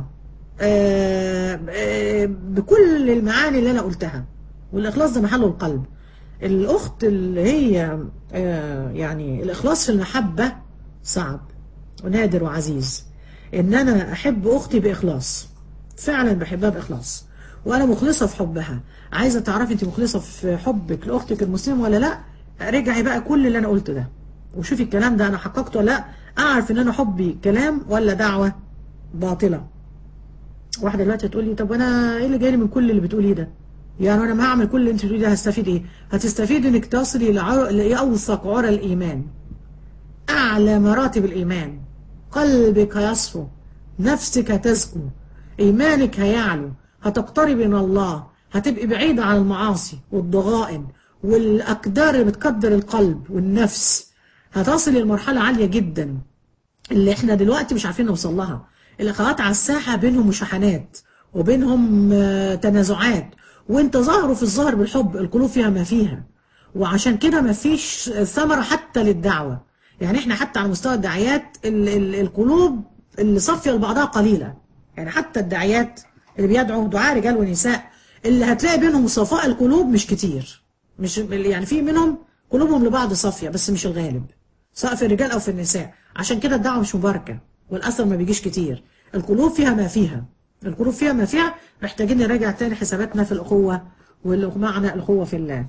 آم، آم، بكل المعاني اللي أنا قلتها والإخلاص ده محله القلب الأخت اللي هي آه، يعني الإخلاص في المحبة صعب ونادر وعزيز إن أنا أحب أختي بإخلاص فعلا بحبها بإخلاص وأنا مخلصة في حبها عايزة تعرفي أنت مخلصة في حبك لأختك المسلمة ولا لأ رجعي بقى كل اللي أنا قلته ده وشوفي الكلام ده أنا حققته ولا لأ أعرف إن أنا حبي كلام ولا دعوة باطلة واحدة دلوقتي هتقول لي طب أنا إيه اللي جاي لي من كل اللي بتقوليه ده يعني أنا ما هعمل كل اللي أنت بتقوليه ده هستفيد إيه هتستفيد إنك تصلي لعر... لأوثق عرى الإيمان أعلى مراتب الإيمان قلبك يصفو نفسك تزكو إيمانك هيعلو هتقترب من الله هتبقي بعيدة عن المعاصي والضغائن والأقدار اللي بتقدر القلب والنفس هتصل لمرحلة عالية جدا اللي احنا دلوقتي مش عارفين نوصل لها الأخوات على الساحة بينهم مشاحنات وبينهم آه، تنازعات وانت ظاهروا في الظاهر بالحب القلوب فيها ما فيها وعشان كده ما فيش ثمرة حتى للدعوة يعني احنا حتى على مستوى الدعايات ال ال القلوب اللي صافية لبعضها قليلة يعني حتى الدعايات اللي بيدعوا دعاء رجال ونساء اللي هتلاقي بينهم صفاء القلوب مش كتير مش يعني في منهم قلوبهم لبعض صافية بس مش الغالب سواء في الرجال او في النساء عشان كده الدعوة مش مباركة والاثر ما بيجيش كتير القلوب فيها ما فيها القلوب فيها ما فيها محتاجين نراجع تاني حساباتنا في الاخوة ومعنى الاخوة في الله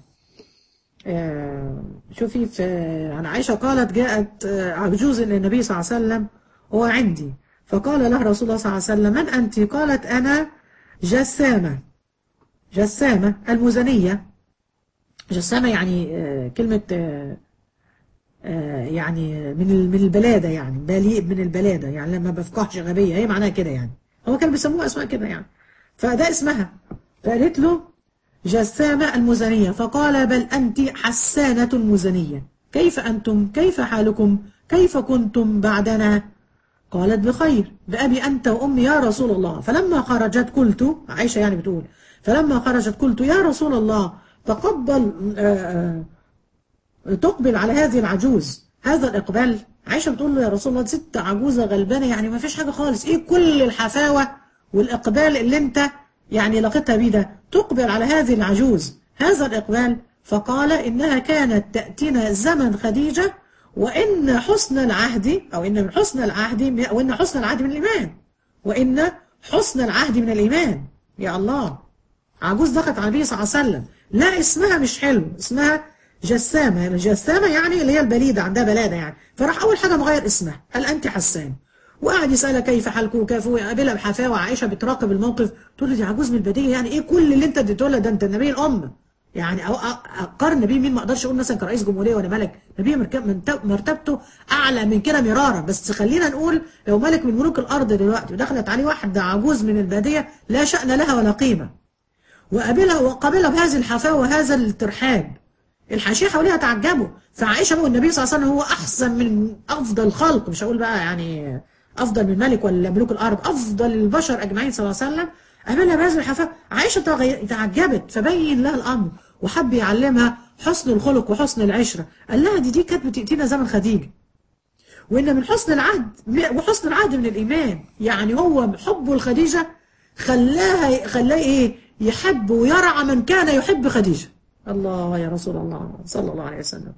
آه، شوفي في عن عائشة قالت جاءت آه، عجوز إلى النبي صلى الله عليه وسلم هو عندي فقال لها رسول الله صلى الله عليه وسلم من أنت قالت أنا جسامة جسامة المزنية جسامة يعني آه، كلمة آه، آه، يعني من ال- من البلادة يعني بليء من البلادة يعني لما بفقهش غبية هي معناها كده يعني هو كانوا بيسموها أسماء كده يعني فده اسمها فقالت له جسامة المزنية فقال بل أنت حسانة المزنية كيف أنتم كيف حالكم كيف كنتم بعدنا قالت بخير بأبي أنت وأمي يا رسول الله فلما خرجت قلت عائشة يعني بتقول فلما خرجت قلت يا رسول الله تقبل آه، آه، تقبل على هذه العجوز هذا الإقبال عائشة بتقول له يا رسول الله دي ست عجوزة غلبانة يعني ما فيش حاجة خالص إيه كل الحفاوة والإقبال اللي أنت يعني لقيتها بيه ده تقبل على هذه العجوز هذا الإقبال فقال إنها كانت تأتينا زمن خديجة وإن حسن العهد أو إن من حسن العهد أو إن حسن العهد من الإيمان وإن حسن العهد من الإيمان يا الله عجوز دخلت على النبي صلى الله عليه وسلم لا اسمها مش حلو اسمها جسامة الجسامة يعني اللي هي البليدة عندها بلادة يعني فراح أول حاجة مغير اسمها قال أنت حسان وقعد يسألها كيف حالك وكيف وقابلها بحفاوة وعائشة بتراقب الموقف تقول له دي عجوز من البدية يعني إيه كل اللي أنت اديته لها ده أنت النبي الأمة يعني أو أقارن نبي مين ما أقدرش أقول مثلا كرئيس جمهورية ولا ملك نبي مرتبته أعلى من كده مرارا بس خلينا نقول لو ملك من ملوك الأرض دلوقتي ودخلت عليه واحدة عجوز من البادية لا شأن لها ولا قيمة وقابلها وقابلها بهذه الحفاوة وهذا الترحاب الحاشيه حواليها تعجبوا فعائشه بقى النبي صلى الله عليه وسلم هو احسن من افضل الخلق مش هقول بقى يعني افضل من ملك ولا ملوك الارض افضل البشر اجمعين صلى الله عليه وسلم قابلها بهذه الحفاوه عائشه تعجبت فبين لها الامر وحب يعلمها حسن الخلق وحسن العشره قال لها دي دي كانت بتاتينا زمن خديجه وان من حسن العهد وحسن العهد من الايمان يعني هو حبه لخديجه خلاها خلاه ايه يحب ويرعى من كان يحب خديجه الله يا رسول الله صلى الله عليه وسلم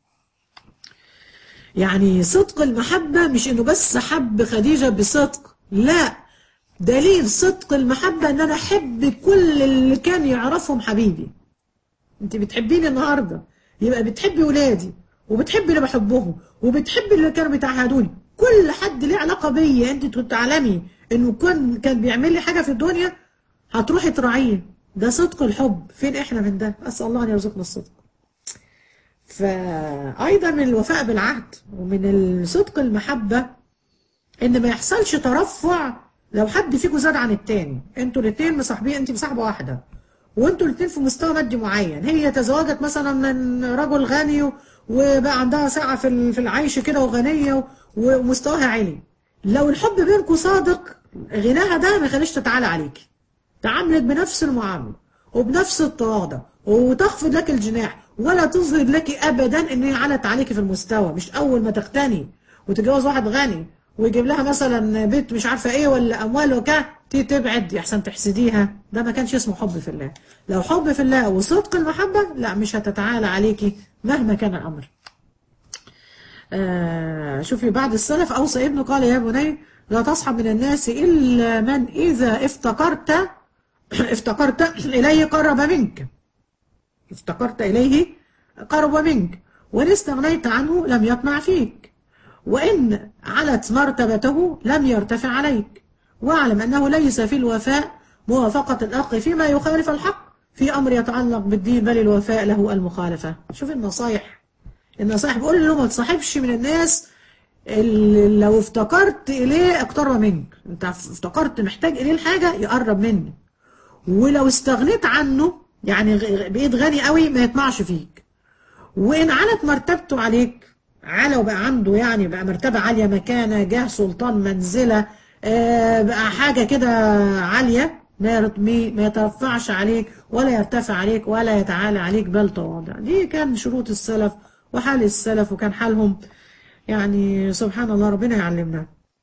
يعني صدق المحبة مش انه بس حب خديجة بصدق لا دليل صدق المحبة ان انا احب كل اللي كان يعرفهم حبيبي انت بتحبيني النهاردة يبقى بتحبي ولادي وبتحبي اللي بحبهم وبتحبي اللي كانوا بيتعهدوني كل حد ليه علاقة بيا انت تعلمي انه كان كان بيعمل لي حاجة في الدنيا هتروحي تراعيه ده صدق الحب فين احنا من ده اسال الله ان يرزقنا الصدق فايضا من الوفاء بالعهد ومن صدق المحبه ان ما يحصلش ترفع لو حد فيكم زاد عن التاني انتوا الاثنين مصاحبين انت مصاحبه واحده وانتوا الاثنين في مستوى مادي معين هي تزوجت مثلا من رجل غني وبقى عندها ساعه في في العيش كده وغنيه ومستواها عالي لو الحب بينكم صادق غناها ده ما يخليش تتعالى عليكي تعاملك بنفس المعاملة وبنفس التواضع وتخفض لك الجناح ولا تظهر لك ابدا ان هي علت عليك في المستوى مش اول ما تغتني وتتجوز واحد غني ويجيب لها مثلا بيت مش عارفه ايه ولا اموال وكا تيجي تبعد احسن تحسديها ده ما كانش اسمه حب في الله لو حب في الله وصدق المحبه لا مش هتتعالى عليكي مهما كان الامر آه شوفي بعد السلف اوصى ابنه قال يا بني لا تصحب من الناس الا من اذا افتكرت افتقرت إليه قرب منك افتقرت إليه قرب منك وإن استغنيت عنه لم يطمع فيك وإن علت مرتبته لم يرتفع عليك واعلم أنه ليس في الوفاء موافقة الأخ فيما يخالف الحق في أمر يتعلق بالدين بل الوفاء له المخالفة شوف النصايح النصايح بيقول له ما تصاحبش من الناس اللي لو افتكرت إليه اقترب منك انت افتكرت محتاج إليه الحاجة يقرب منك ولو استغنيت عنه يعني بقيت غني قوي ما يطمعش فيك وإن علت مرتبته عليك على وبقى عنده يعني بقى مرتبة عالية مكانة جاه سلطان منزلة آه بقى حاجة كده عالية ما ما يترفعش عليك ولا يرتفع عليك ولا يتعالى عليك بل تواضع دي كان شروط السلف وحال السلف وكان حالهم يعني سبحان الله ربنا يعلمنا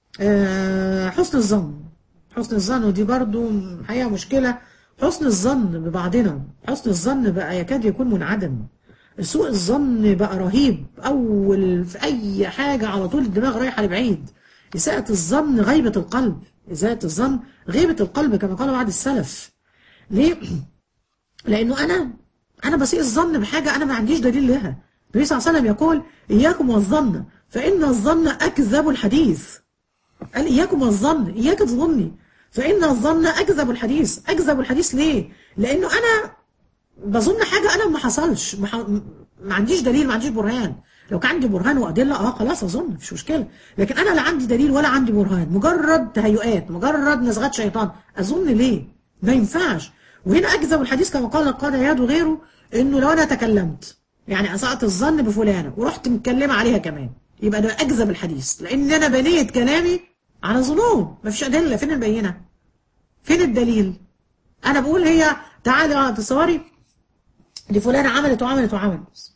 آه حسن الظن حسن الظن ودي برضو حقيقة مشكلة حسن الظن ببعضنا حسن الظن بقى يكاد يكون منعدم سوء الظن بقى رهيب أول في أي حاجة على طول الدماغ رايحة لبعيد إساءة الظن غيبة القلب إساءة الظن غيبة القلب كما قال بعض السلف ليه؟ لأنه أنا أنا بسيء الظن بحاجة أنا ما عنديش دليل لها النبي صلى الله عليه وسلم يقول إياكم والظن فإن الظن أكذب الحديث قال إياكم والظن إياك تظني فإن الظن أكذب الحديث أكذب الحديث ليه لأنه أنا بظن حاجة أنا ما حصلش ما, ح... ما عنديش دليل ما عنديش برهان لو كان عندي برهان وأدلة اه خلاص أظن مش مشكلة لكن أنا لا عندي دليل ولا عندي برهان مجرد تهيؤات مجرد نزغات شيطان أظن ليه ما ينفعش وهنا أكذب الحديث كما قال القاضي عياد وغيره إنه لو أنا تكلمت يعني أسأت الظن بفلانة ورحت متكلمة عليها كمان يبقى ده أكذب الحديث لأن أنا بنيت كلامي على ظنون مفيش أدلة فين البينة فين الدليل أنا بقول هي تعالي تصوري دي فلانة عملت وعملت وعملت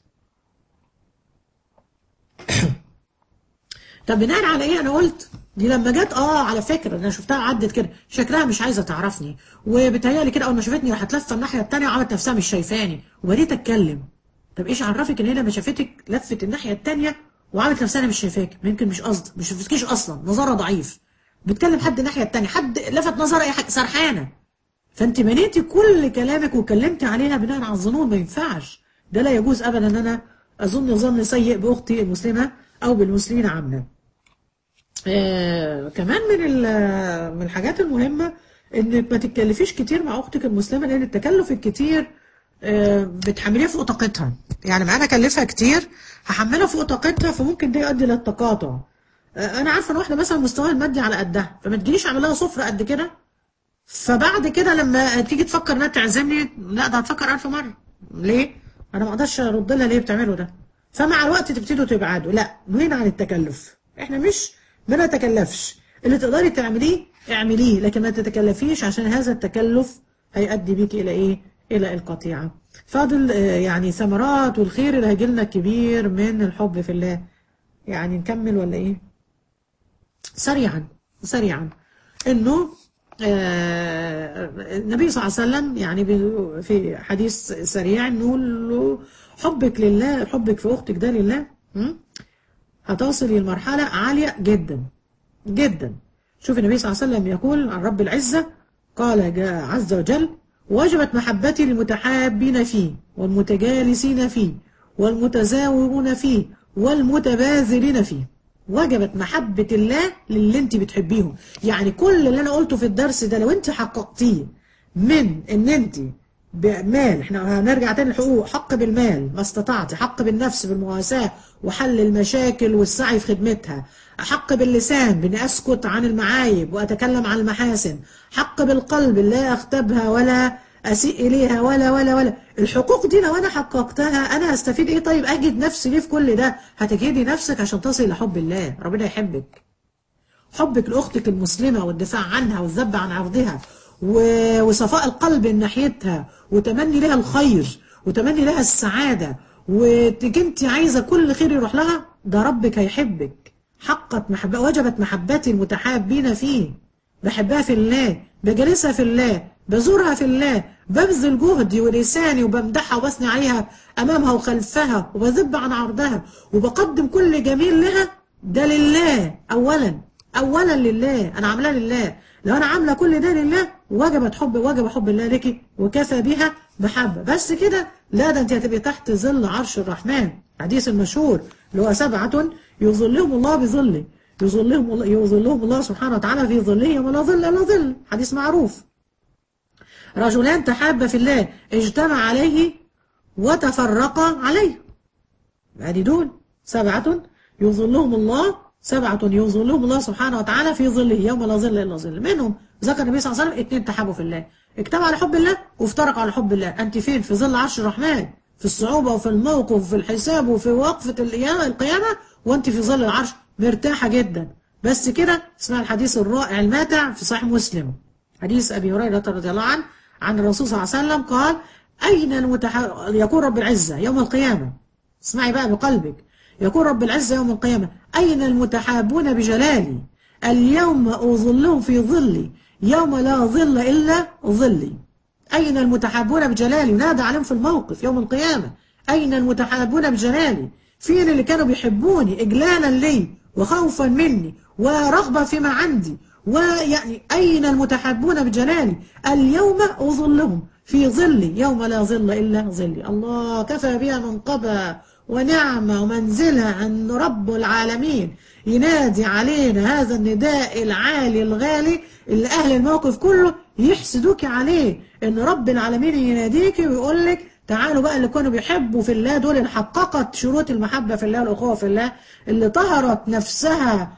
طب بناء على ايه انا قلت دي لما جت اه على فكره انا شفتها عدت كده شكلها مش عايزه تعرفني وبتهيالي كده اول ما شافتني راحت لفه الناحيه الثانيه وعملت نفسها مش شايفاني وبديت اتكلم طب ايش عرفك ان هي لما شافتك لفت الناحيه الثانيه وعملت نفسها مش شايفاك يمكن مش قصد مش شفتكيش اصلا نظرها ضعيف بتكلم حد الناحيه التانية حد لفت نظر اي حاجه سرحانه فانت بنيتي كل كلامك وكلمتي عليها بناء على الظنون ما ينفعش ده لا يجوز ابدا ان انا اظن ظن سيء باختي المسلمه او بالمسلمين عامه آه كمان من ال- من الحاجات المهمه انك ما تتكلفيش كتير مع اختك المسلمه لان التكلف الكتير آه بتحمليها فوق طاقتها يعني ما انا اكلفها كتير هحملها فوق طاقتها فممكن ده يؤدي للتقاطع آه انا عارفه ان واحده مثلا مستواها المادي على قدها فما تجيليش اعمل لها سفره قد كده فبعد كده لما تيجي تفكر انها تعزمني لا ده هتفكر ألف مرة ليه؟ أنا ما أقدرش أرد لها ليه بتعمله ده فمع الوقت تبتدوا تبعدوا لا نهينا عن التكلف احنا مش ما نتكلفش اللي تقدري تعمليه اعمليه لكن ما تتكلفيش عشان هذا التكلف هيؤدي بيك إلى إيه؟ إلى القطيعة فاضل آه، يعني ثمرات والخير اللي هيجي لنا كبير من الحب في الله يعني نكمل ولا إيه؟ سريعا سريعا انه آه، النبي صلى الله عليه وسلم يعني بي- في حديث سريع نقول له حبك لله حبك في اختك ده لله م? هتصلي لمرحله عاليه جدا جدا شوف النبي صلى الله عليه وسلم يقول عن رب العزه قال جاء عز وجل وجبت محبتي للمتحابين فيه والمتجالسين فيه والمتزاورون فيه والمتباذلين فيه وجبت محبة الله للي انت بتحبيهم يعني كل اللي انا قلته في الدرس ده لو انت حققتيه من ان انت بمال احنا هنرجع تاني الحقوق حق بالمال ما استطعتي حق بالنفس بالمواساة وحل المشاكل والسعي في خدمتها حق باللسان بان اسكت عن المعايب واتكلم عن المحاسن حق بالقلب لا اغتابها ولا اسيء اليها ولا ولا ولا الحقوق دي لو انا حققتها انا هستفيد ايه طيب اجد نفسي ليه في كل ده هتجهدي نفسك عشان تصل لحب الله ربنا يحبك حبك لاختك المسلمه والدفاع عنها والذب عن عرضها و- وصفاء القلب من ناحيتها وتمني لها الخير وتمني لها السعاده وتجي انت عايزه كل خير يروح لها ده ربك هيحبك حقت محبة وجبت محبتي المتحابين فيه بحبها في الله بجلسها في الله بزورها في الله ببذل جهدي ولساني وبمدحها وبثني عليها امامها وخلفها وبذب عن عرضها وبقدم كل جميل لها ده لله اولا اولا لله انا عاملاه لله لو انا عامله كل ده لله وجبت حب وجب حب الله لك وكفى بها محبه بس كده لا ده انت هتبقي تحت ظل عرش الرحمن حديث المشهور اللي هو سبعه يظلهم الله بظله يظلهم الله يظلهم الله سبحانه وتعالى في ظله يوم لا ظل الا ظل حديث معروف رجلان تحابا في الله اجتمع عليه وتفرقا عليه ادي دول سبعة يظلهم الله سبعة يظلهم الله سبحانه وتعالى في ظله يوم لا ظل الا ظل منهم ذكر النبي صلى الله عليه وسلم اثنين تحابوا في الله اجتمعوا على حب الله وافترقوا على حب الله انت فين في ظل عرش الرحمن في الصعوبة وفي الموقف وفي الحساب وفي وقفة القيامة القيامة وانت في ظل العرش مرتاحة جدا بس كده اسمع الحديث الرائع الماتع في صحيح مسلم حديث أبي هريرة رضي الله عنه عن الرسول صلى الله عليه وسلم قال أين المتح... يقول رب العزة يوم القيامة اسمعي بقى بقلبك يقول رب العزة يوم القيامة أين المتحابون بجلالي اليوم أظلهم في ظلي يوم لا ظل إلا ظلي أين المتحابون بجلالي ينادى عليهم في الموقف يوم القيامة أين المتحابون بجلالي فين اللي كانوا بيحبوني إجلالا لي وخوفا مني ورغبة فيما عندي ويعني أين المتحابون بجلالي اليوم أظلهم في ظلي يوم لا ظل إلا ظلي الله كفى بها منقبة ونعمة ومنزلة أن رب العالمين ينادي علينا هذا النداء العالي الغالي اللي أهل الموقف كله يحسدوك عليه أن رب العالمين يناديك ويقول لك تعالوا بقى اللي كانوا بيحبوا في الله دول اللي حققت شروط المحبة في الله والأخوة في الله اللي طهرت نفسها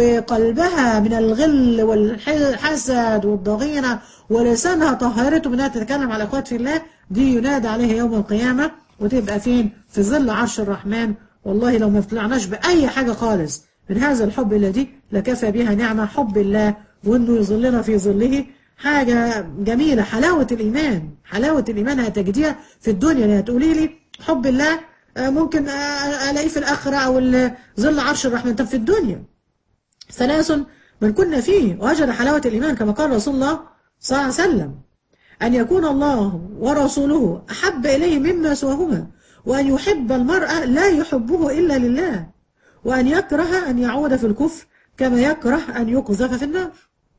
وقلبها من الغل والحسد والضغينة ولسانها طهرته منها تتكلم على الأخوات في الله دي ينادى عليها يوم القيامة وتبقى فين في ظل عرش الرحمن والله لو ما طلعناش بأي حاجة خالص من هذا الحب الذي لكفى بها نعمة حب الله وانه يظلنا في ظله حاجة جميلة حلاوة الإيمان حلاوة الإيمان هتجديها في الدنيا اللي هتقولي لي حب الله ممكن ألاقيه في الآخرة أو ظل عرش الرحمن طب في الدنيا ثلاث من كنا فيه وجد حلاوة الإيمان كما قال رسول الله صلى الله عليه وسلم أن يكون الله ورسوله أحب إليه مما سواهما وأن يحب المرأة لا يحبه إلا لله وأن يكره أن يعود في الكفر كما يكره أن يقذف في النار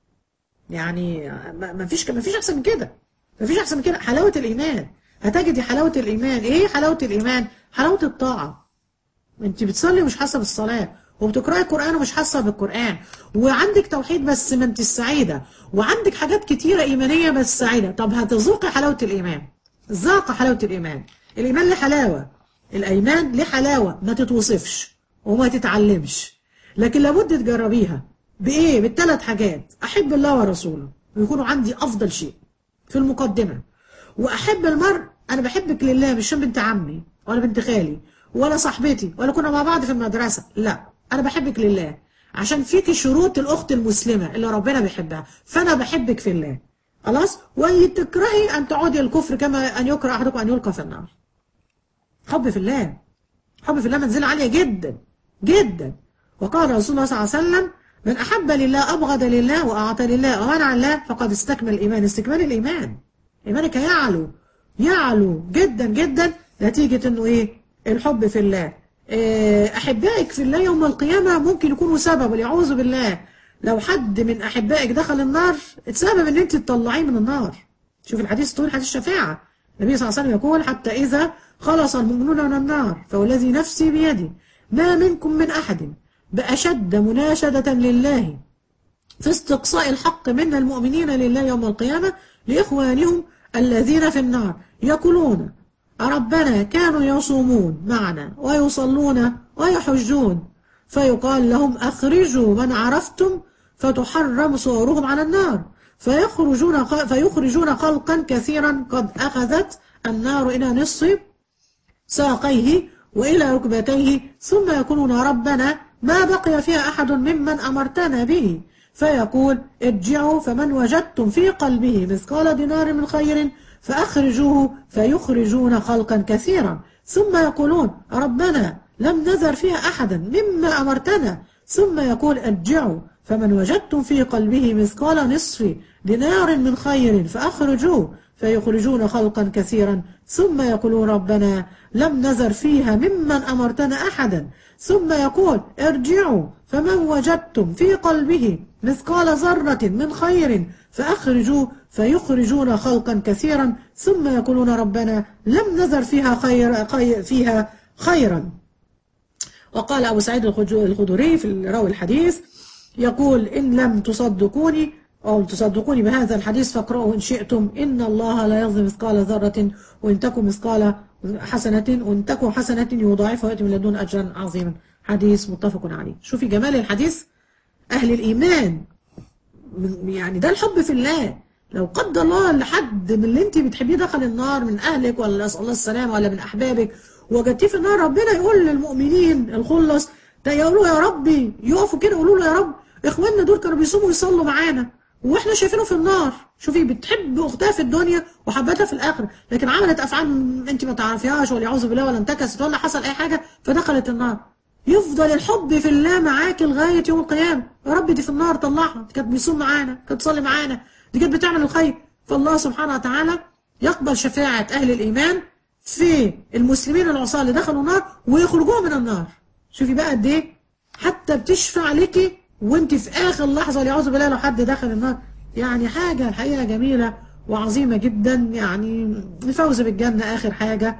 يعني ما ما فيش ما فيش أحسن من كده ما فيش أحسن من كده حلاوة الإيمان هتجدي حلاوة الإيمان إيه حلاوة الإيمان حلاوة الطاعة انت بتصلي ومش حاسه بالصلاه وبتقراي القران ومش حاسه بالقران وعندك توحيد بس ما انت سعيده وعندك حاجات كتيره ايمانيه بس سعيده طب هتذوقي حلاوه الايمان ذاق حلاوه الايمان الايمان له حلاوه الايمان له حلاوه ما تتوصفش وما تتعلمش لكن لابد تجربيها بايه بالثلاث حاجات احب الله ورسوله ويكونوا عندي افضل شيء في المقدمه واحب المرء انا بحبك لله مش عشان بنت عمي ولا بنت خالي ولا صاحبتي ولا كنا مع بعض في المدرسة لا أنا بحبك لله عشان فيك شروط الأخت المسلمة اللي ربنا بيحبها فأنا بحبك في الله خلاص وتكرهي أن تعودي الكفر كما أن يكره أحدكم أن يلقى في النار حب في الله حب في الله منزلة عالية جدا جدا وقال رسول الله صلى الله عليه وسلم من أحب لله أبغض لله وأعطى لله ومنع الله فقد استكمل الإيمان استكمال الإيمان إيمانك يعلو يعلو جدا جدا نتيجة أنه إيه الحب في الله أحبائك في الله يوم القيامة ممكن يكونوا سبب والعوذ بالله لو حد من أحبائك دخل النار اتسبب أن أنت تطلعيه من النار شوف الحديث طول حديث الشفاعة النبي صلى الله عليه وسلم يقول حتى إذا خلص المؤمنون من النار فوالذي نفسي بيدي ما منكم من أحد بأشد مناشدة لله في استقصاء الحق من المؤمنين لله يوم القيامة لإخوانهم الذين في النار يقولون ربنا كانوا يصومون معنا ويصلون ويحجون فيقال لهم أخرجوا من عرفتم فتحرم صورهم على النار فيخرجون فيخرجون خلقا كثيرا قد أخذت النار إلى نصف ساقيه وإلى ركبتيه ثم يقولون ربنا ما بقي فيها أحد ممن أمرتنا به فيقول ارجعوا فمن وجدتم في قلبه مثقال دينار من خير فأخرجوه فيخرجون خلقا كثيرا ثم يقولون ربنا لم نذر فيها أحدا مما أمرتنا ثم يقول ارجعوا فمن وجدتم في قلبه مثقال نصف دينار من خير فأخرجوه فيخرجون خلقا كثيرا ثم يقولون ربنا لم نذر فيها ممن أمرتنا أحدا ثم يقول ارجعوا فمن وجدتم في قلبه مثقال ذرة من خير فأخرجوه فيخرجون خلقا كثيرا ثم يقولون ربنا لم نذر فيها خير فيها خيرا وقال أبو سعيد الخدري في راوي الحديث يقول إن لم تصدقوني أو تصدقوني بهذا الحديث فاقرأوا إن شئتم إن الله لا يظلم مثقال ذرة وإن تكن مثقال حسنة وإن تكن حسنة يضاعفها ويأتي من لدن أجرا عظيما حديث متفق عليه شوفي جمال الحديث أهل الإيمان يعني ده الحب في الله لو قدر الله لحد من اللي انت بتحبيه دخل النار من أهلك ولا نسأل الله السلامة ولا من أحبابك وجدتيه في النار ربنا يقول للمؤمنين الخلص يقولوا يا ربي يقفوا كده يقولوا له يا رب إخواننا دول كانوا بيصوموا ويصلوا معانا واحنا شايفينه في النار شوفي بتحب اختها في الدنيا وحبتها في الاخره لكن عملت افعال انت ما تعرفيهاش ولا يعوذ بالله ولا انتكست ولا حصل اي حاجه فدخلت النار يفضل الحب في الله معاك لغايه يوم القيامه يا رب دي في النار طلعها دي كانت بيصوم معانا كانت بتصلي معانا دي كانت بتعمل الخير فالله سبحانه وتعالى يقبل شفاعه اهل الايمان في المسلمين العصاه اللي دخلوا النار ويخرجوهم من النار شوفي بقى قد ايه حتى بتشفع لك وانت في اخر لحظه والعياذ بالله لو حد دخل النار يعني حاجه الحقيقه جميله وعظيمه جدا يعني الفوز بالجنه اخر حاجه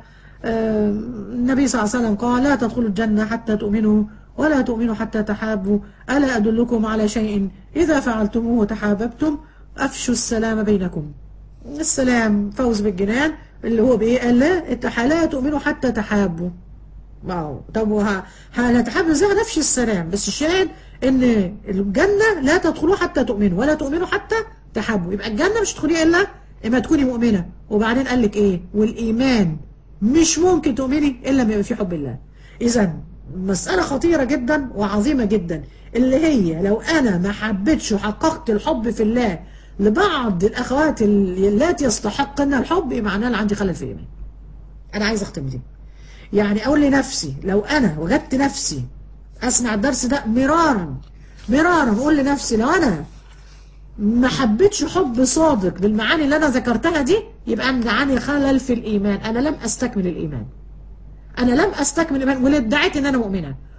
النبي صلى الله عليه وسلم قال لا تدخلوا الجنه حتى تؤمنوا ولا تؤمنوا حتى تحابوا الا ادلكم على شيء اذا فعلتموه تحاببتم افشوا السلام بينكم السلام فوز بالجنان اللي هو بايه قال لا لا تؤمنوا حتى تحابوا واو طب هنتحابوا ازاي نفشي السلام بس الشاهد ان الجنة لا تدخلوا حتى تؤمنوا ولا تؤمنوا حتى تحبوا يبقى الجنة مش تدخليها الا اما تكوني مؤمنة وبعدين قال لك ايه والايمان مش ممكن تؤمني الا ما يبقى في حب الله اذا مسألة خطيرة جدا وعظيمة جدا اللي هي لو انا ما حبيتش وحققت الحب في الله لبعض الاخوات التي يستحقن الحب يبقى معناها عندي خلل في الايمان انا عايز اختم دي يعني اقول لنفسي لو انا وجدت نفسي اسمع الدرس ده مرارا مرارا اقول لنفسي لو انا ما حبيتش حب صادق بالمعاني اللي انا ذكرتها دي يبقى انا عندي خلل في الايمان انا لم استكمل الايمان انا لم استكمل الايمان واللي ادعيت ان انا مؤمنه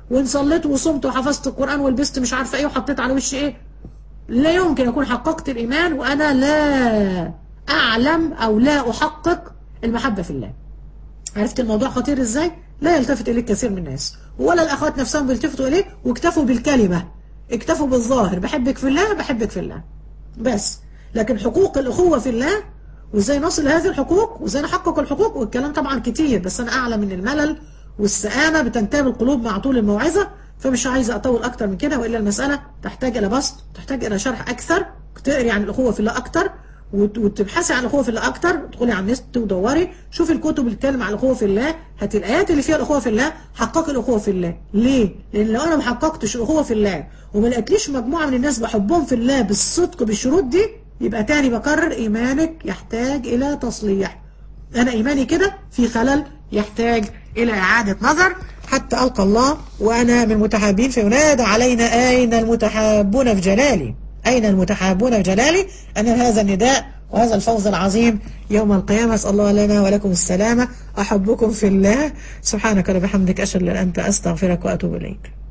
وان صليت وصمت وحفظت القرآن ولبست مش عارفة ايه وحطيت على وشي ايه لا يمكن أكون حققت الإيمان وأنا لا أعلم أو لا أحقق المحبة في الله عرفت الموضوع خطير ازاي لا يلتفت اليه كثير من الناس ولا الاخوات نفسهم بيلتفتوا اليه واكتفوا بالكلمه اكتفوا بالظاهر بحبك في الله بحبك في الله بس لكن حقوق الاخوه في الله وازاي نصل لهذه الحقوق وازاي نحقق الحقوق والكلام طبعا كتير بس انا اعلم من الملل والسآمة بتنتاب القلوب مع طول الموعظة فمش عايزة أطول أكتر من كده وإلا المسألة تحتاج إلى بسط تحتاج إلى شرح أكثر تقري عن الأخوة في الله أكتر وت- وتبحثي عن الأخوة في الله أكتر تدخلي على النت ودوري شوفي الكتب اللي بتتكلم عن الأخوة في الله هاتي الآيات اللي فيها الأخوة في الله حققي الأخوة في الله ليه؟ لأن لو أنا ما حققتش الأخوة في الله وما لقيتليش مجموعة من الناس بحبهم في الله بالصدق بالشروط دي يبقى تاني بكرر إيمانك يحتاج إلى تصليح أنا إيماني كده في خلل يحتاج إلى إعادة نظر حتى ألقى الله وأنا من المتحابين فينادى علينا أين المتحابون في جلالي أين المتحابون في جلالي أنا هذا النداء وهذا الفوز العظيم يوم القيامة أسأل الله لنا ولكم السلامة أحبكم في الله سبحانك رب بحمدك أشهد أن لا إله إلا أنت أستغفرك وأتوب إليك